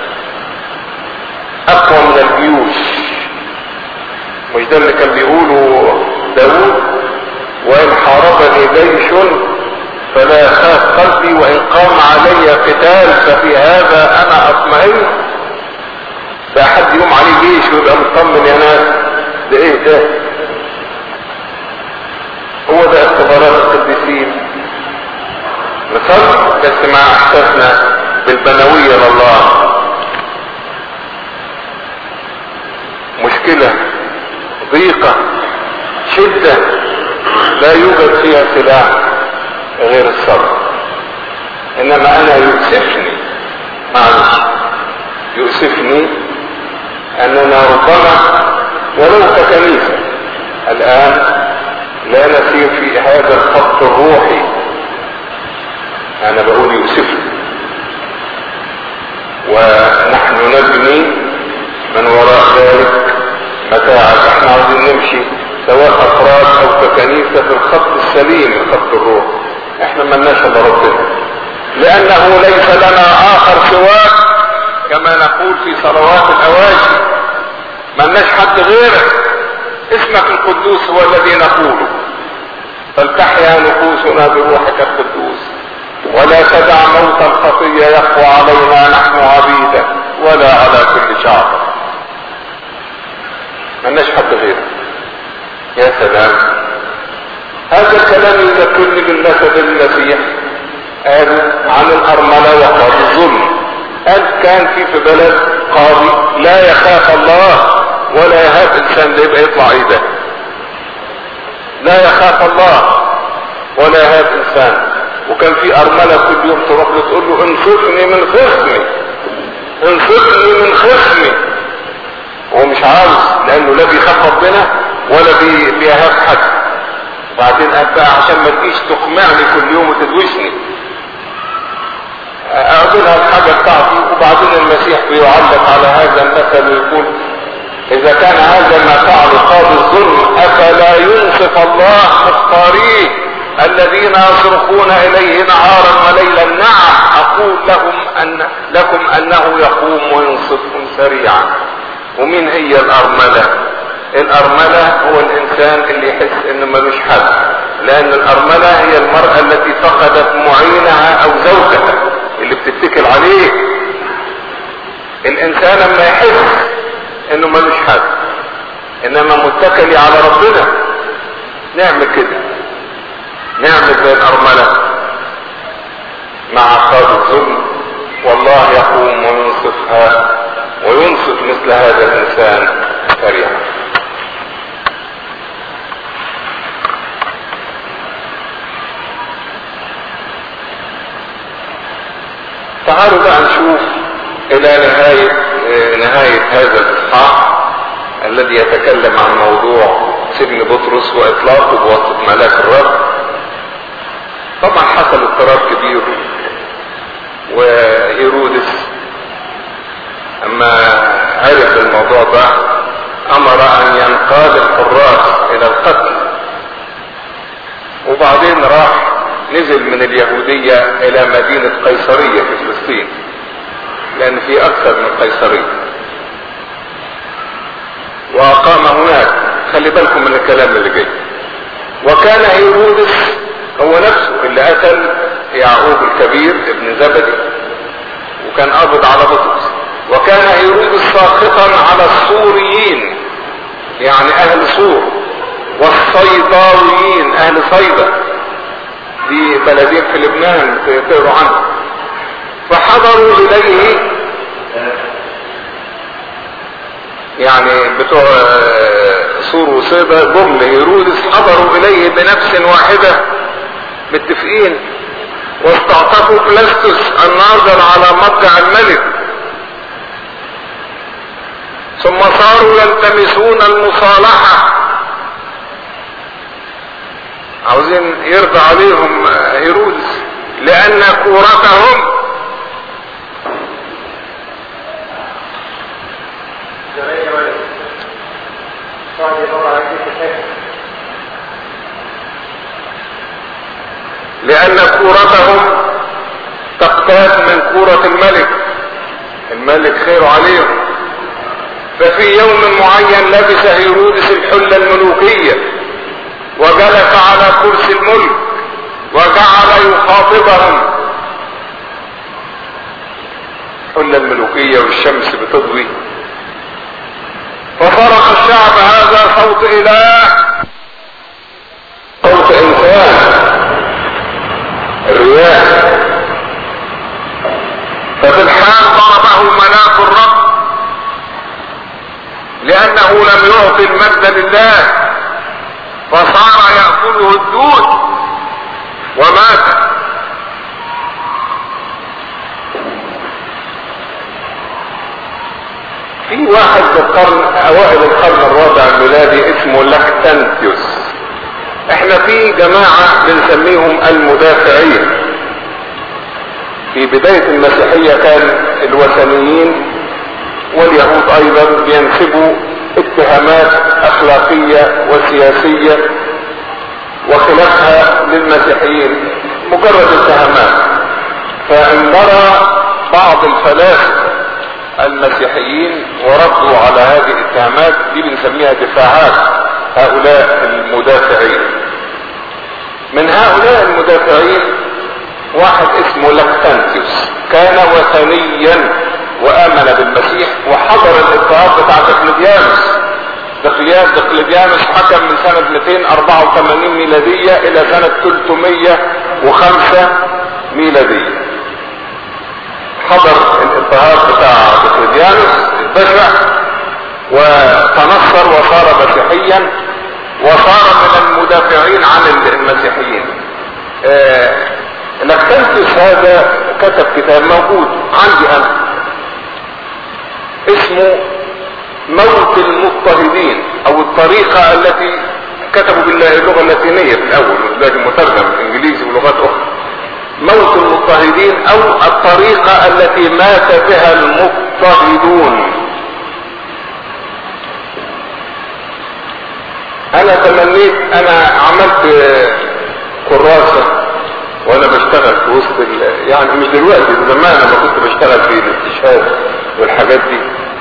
اقوى من الجيوش مش ده اللي كان بيقوله داود وان حاربني جيش فلا يخاف قلبي وان قام علي قتال ففي هذا انا اطمئن ده حد يقوم عليه جيش ويبقى مطمن يا ناس ده ايه ده هو ده اختبارات القديسين نصلي بس مع احساسنا بالبنوية لله مشكلة ضيقة شدة لا يوجد فيها سلاح غير الصبر انما انا يؤسفني معلش يؤسفني اننا ربما ولو ككنيسة الان لا نسير في هذا الخط الروحي انا بقول يؤسفني ونحن نبني من وراء ذلك متاعب احنا عاوزين نمشي سواء افراد او ككنيسة في الخط السليم خط الروح احنا ملناش الا ربنا لانه ليس لنا اخر سواك كما نقول في صلوات الاواجي ملناش حد غيرك اسمك القدوس هو الذي نقوله فلتحيا نفوسنا بروحك القدوس ولا تدع موت الخطية يقوى علينا نحن عبيدا ولا على كل شعب ملناش حد غيره يا سلام هذا الكلام يذكرني بالمثل المسيح قال عن الأرملة وقاضي الظلم قال كان في في بلد قاضي لا يخاف الله ولا يهاب انسان ده يبقى يطلع ايه ده لا يخاف الله ولا يهاب انسان وكان في ارملة كل يوم تروح له تقول له انصفني من خصمي انصفني من خصمي هو مش عاوز لانه لا بيخاف ربنا ولا بي بيهاب حد وبعدين قال بقى عشان ما تجيش تقمعني كل يوم وتدوشني اعطيها الحاجة بتاعتي وبعدين المسيح بيعلق على هذا المثل ويقول اذا كان هذا ما فعل قاضي الظلم افلا ينصف الله مختاريه الذين يصرخون اليه نهارا وليلا نعم اقول لهم ان لكم انه يقوم وينصفهم سريعا ومين هي الارملة الارملة هو الانسان اللي يحس انه ملوش حد لان الارملة هي المرأة التي فقدت معينها او زوجها اللي بتتكل عليه الانسان لما يحس انه ملوش حد انما متكلي على ربنا نعمل كده نعمل زي الارملة مع قاضي الظلم والله يقوم وينصفها وينصف مثل هذا الانسان سريعا تعالوا بقى نشوف الى نهاية نهاية هذا الاصحاح الذي يتكلم عن موضوع سجن بطرس واطلاقه بواسطة ملاك الرب طبعا حصل اضطراب كبير وهيرودس اما عرف الموضوع ده امر ان ينقاد الحراس الى القتل وبعدين راح نزل من اليهودية الى مدينة قيصرية في فلسطين لان في اكثر من قيصرية واقام هناك خلي بالكم من الكلام اللي جاي وكان هيرودس هو نفسه اللي قتل يعقوب الكبير ابن زبدي وكان قابض على بطرس وكان هيرودس ساخطا على السوريين يعني اهل سور والصيداويين اهل صيدا دي بلدين في لبنان تقروا عنها فحضروا اليه يعني بتوع سور وصيدا جم لهيرودس حضروا اليه بنفس واحده متفقين واستعطفوا بلاستوس الناظر على مضجع الملك ثم صاروا يلتمسون المصالحة عاوزين يرضى عليهم هيرودس لان كورتهم لان كورتهم تقتات من كورة الملك الملك خير عليهم ففي يوم معين لبس هيرودس الحلة الملوكية وجلس على كرسي الملك وجعل يخاطبهم الحلة الملوكية والشمس بتضوي فصرخ الشعب هذا صوت اله صوت انسان الرياح ففي الحال ضربه ملاك الرب لانه لم يعطي المجد لله فصار يأكله الدود ومات في واحد في القرن اوائل القرن الرابع الميلادي اسمه لاكتانتيوس احنا في جماعة بنسميهم المدافعين في بداية المسيحية كان الوثنيين واليهود ايضا بينسبوا اتهامات اخلاقية وسياسية وخلافها للمسيحيين مجرد اتهامات فانبرى بعض الفلاسفة المسيحيين وردوا على هذه الاتهامات دي بنسميها دفاعات هؤلاء المدافعين من هؤلاء المدافعين واحد اسمه لاكتانتيوس كان وثنيا وامن بالمسيح وحضر الاضطهاد بتاع دقلديانوس دقليان دقلديانوس حكم من سنة 284 ميلادية الى سنة 305 ميلادية حضر الاضطهاد بتاع دقلديانوس البشع وتنصر وصار مسيحيا وصار من المدافعين عن المسيحيين آه لاكتانتيوس هذا كتب كتاب موجود عندي انا اسمه موت المضطهدين او الطريقة التي كتبوا باللغة اللاتينية في الاول لكن مترجم انجليزي ولغات اخرى موت المضطهدين او الطريقة التي مات بها المضطهدون انا تمنيت انا عملت كراسة وانا بشتغل في وسط يعني مش دلوقتي زمان لما كنت بشتغل في الاستشهاد والحاجات دي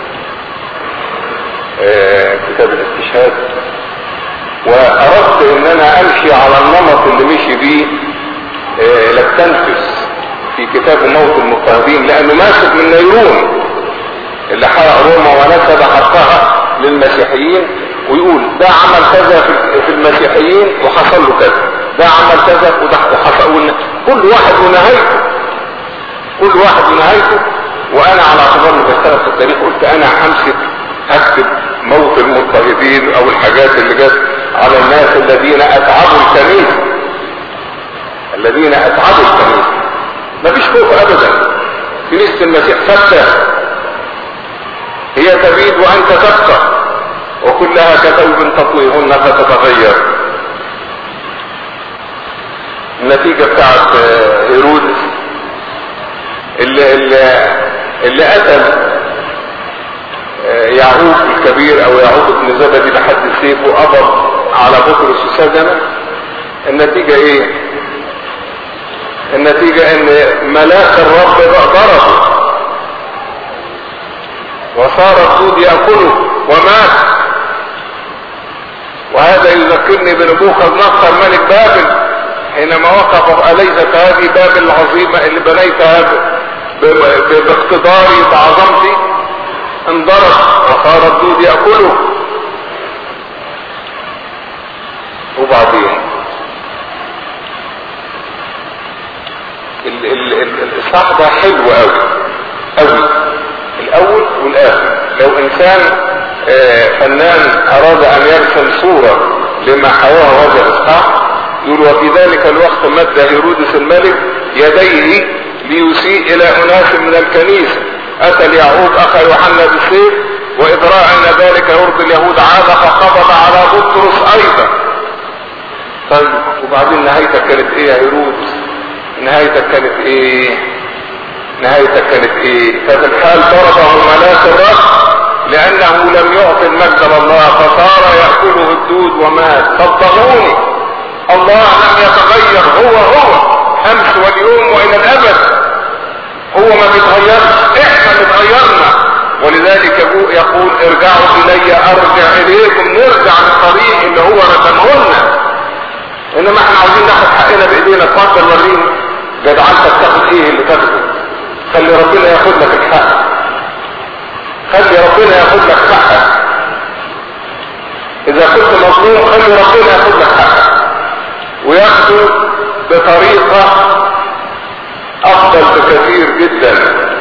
آه كتاب الاستشهاد واردت ان انا امشي على النمط اللي مشي بيه آه لاكتانتوس في كتاب موت المضطهدين لانه ماسك من نيرون اللي حرق روما ونسب حقها للمسيحيين ويقول ده عمل كذا في المسيحيين وحصل له كذا ده عمل كذا وده وحصل كل واحد ونهايته كل واحد ونهايته وانا على اعتبار اني بشتغل في التاريخ قلت انا همسك هكتب موت المضطهدين او الحاجات اللي جت على الناس الذين اتعبوا الكنيسه الذين اتعبوا الكنيسه مفيش خوف ابدا كنيسه المسيح ثابته هي تبيد وانت تبقى وكلها كثوب تطويهن فتتغير النتيجة بتاعت هيرودس اللي, اللي, اللي قتل يعقوب الكبير او يعقوب ابن زبدي لحد السيف وقبض على بطرس وسجنه النتيجة ايه النتيجة ان ملاك الرب ضربه وصار الدود يأكله ومات وهذا يذكرني بنبوخذ نصر ملك بابل حينما وقف أليست هذه بابل العظيمة اللي بنيتها باقتداري بعظمتي انضرب وصار الدود يأكله وبعدين الاصحاح ده حلو قوي قوي الاول والاخر لو انسان فنان اراد ان يرسم صورة لما حواه هذا الاصحاح يقول وفي ذلك الوقت مد هيرودس الملك يديه ليسيء الى اناس من الكنيسة اتى اليعقوب اخا يوحنا بالسيف واذ راى ان ذلك يرضي اليهود عاد فقبض على بطرس ايضا طيب وبعدين نهايتك كانت ايه يا هيرودس نهايتك كانت ايه نهايتك كانت ايه ففي الحال ضربه ملاك الرب لانه لم يعطي المجد لله فصار يأكله الدود ومات صدقوني الله لم يتغير هو هو امس واليوم والى الابد هو ما بيتغيرش احنا اللي اتغيرنا ولذلك يقول ارجعوا الي ارجع اليكم نرجع للطريق اللي هو رسمه لنا انما احنا عاوزين ناخد حقنا بايدينا اتفضل ورينا جدعنتك تاخد ايه اللي تاخده خلي ربنا ياخد لك الحق خلي ربنا ياخد لك حقك اذا كنت مظلوم خلي ربنا ياخد لك حقك وياخده بطريقة افضل بكثير جدا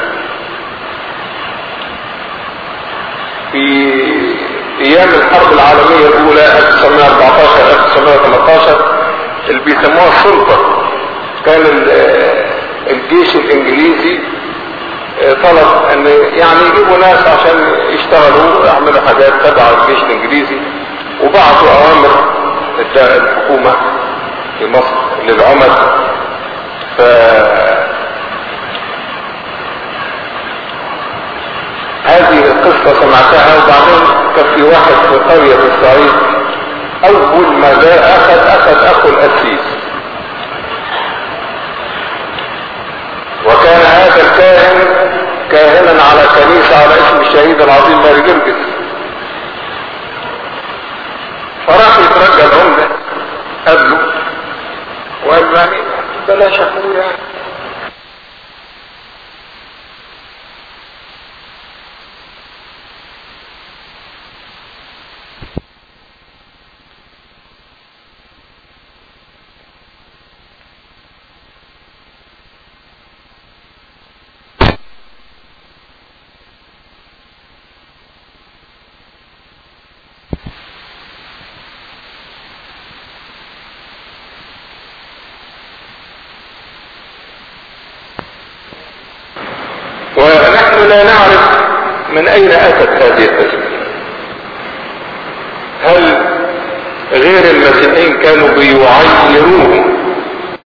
في ايام الحرب العالمية الاولى 1914 1913 اللي بيسموها السلطة كان الجيش الانجليزي طلب ان يعني يجيبوا ناس عشان يشتغلوا يعملوا حاجات تبع الجيش الانجليزي وبعثوا اوامر الحكومة في مصر للعمد ف هذه القصة سمعتها وبعدين كان في واحد في قرية في الصعيد اول ما جاء اخذ اخذ اخو القسيس وكان هذا الكاهن كاهنا على كنيسة على اسم الشهيد العظيم ماري جرجس فراح يترجى العمدة قبله وقال له يعني بلاش اخويا لا نعرف من اين اتت هذه الازمة هل غير المسيحيين كانوا بيعيروهم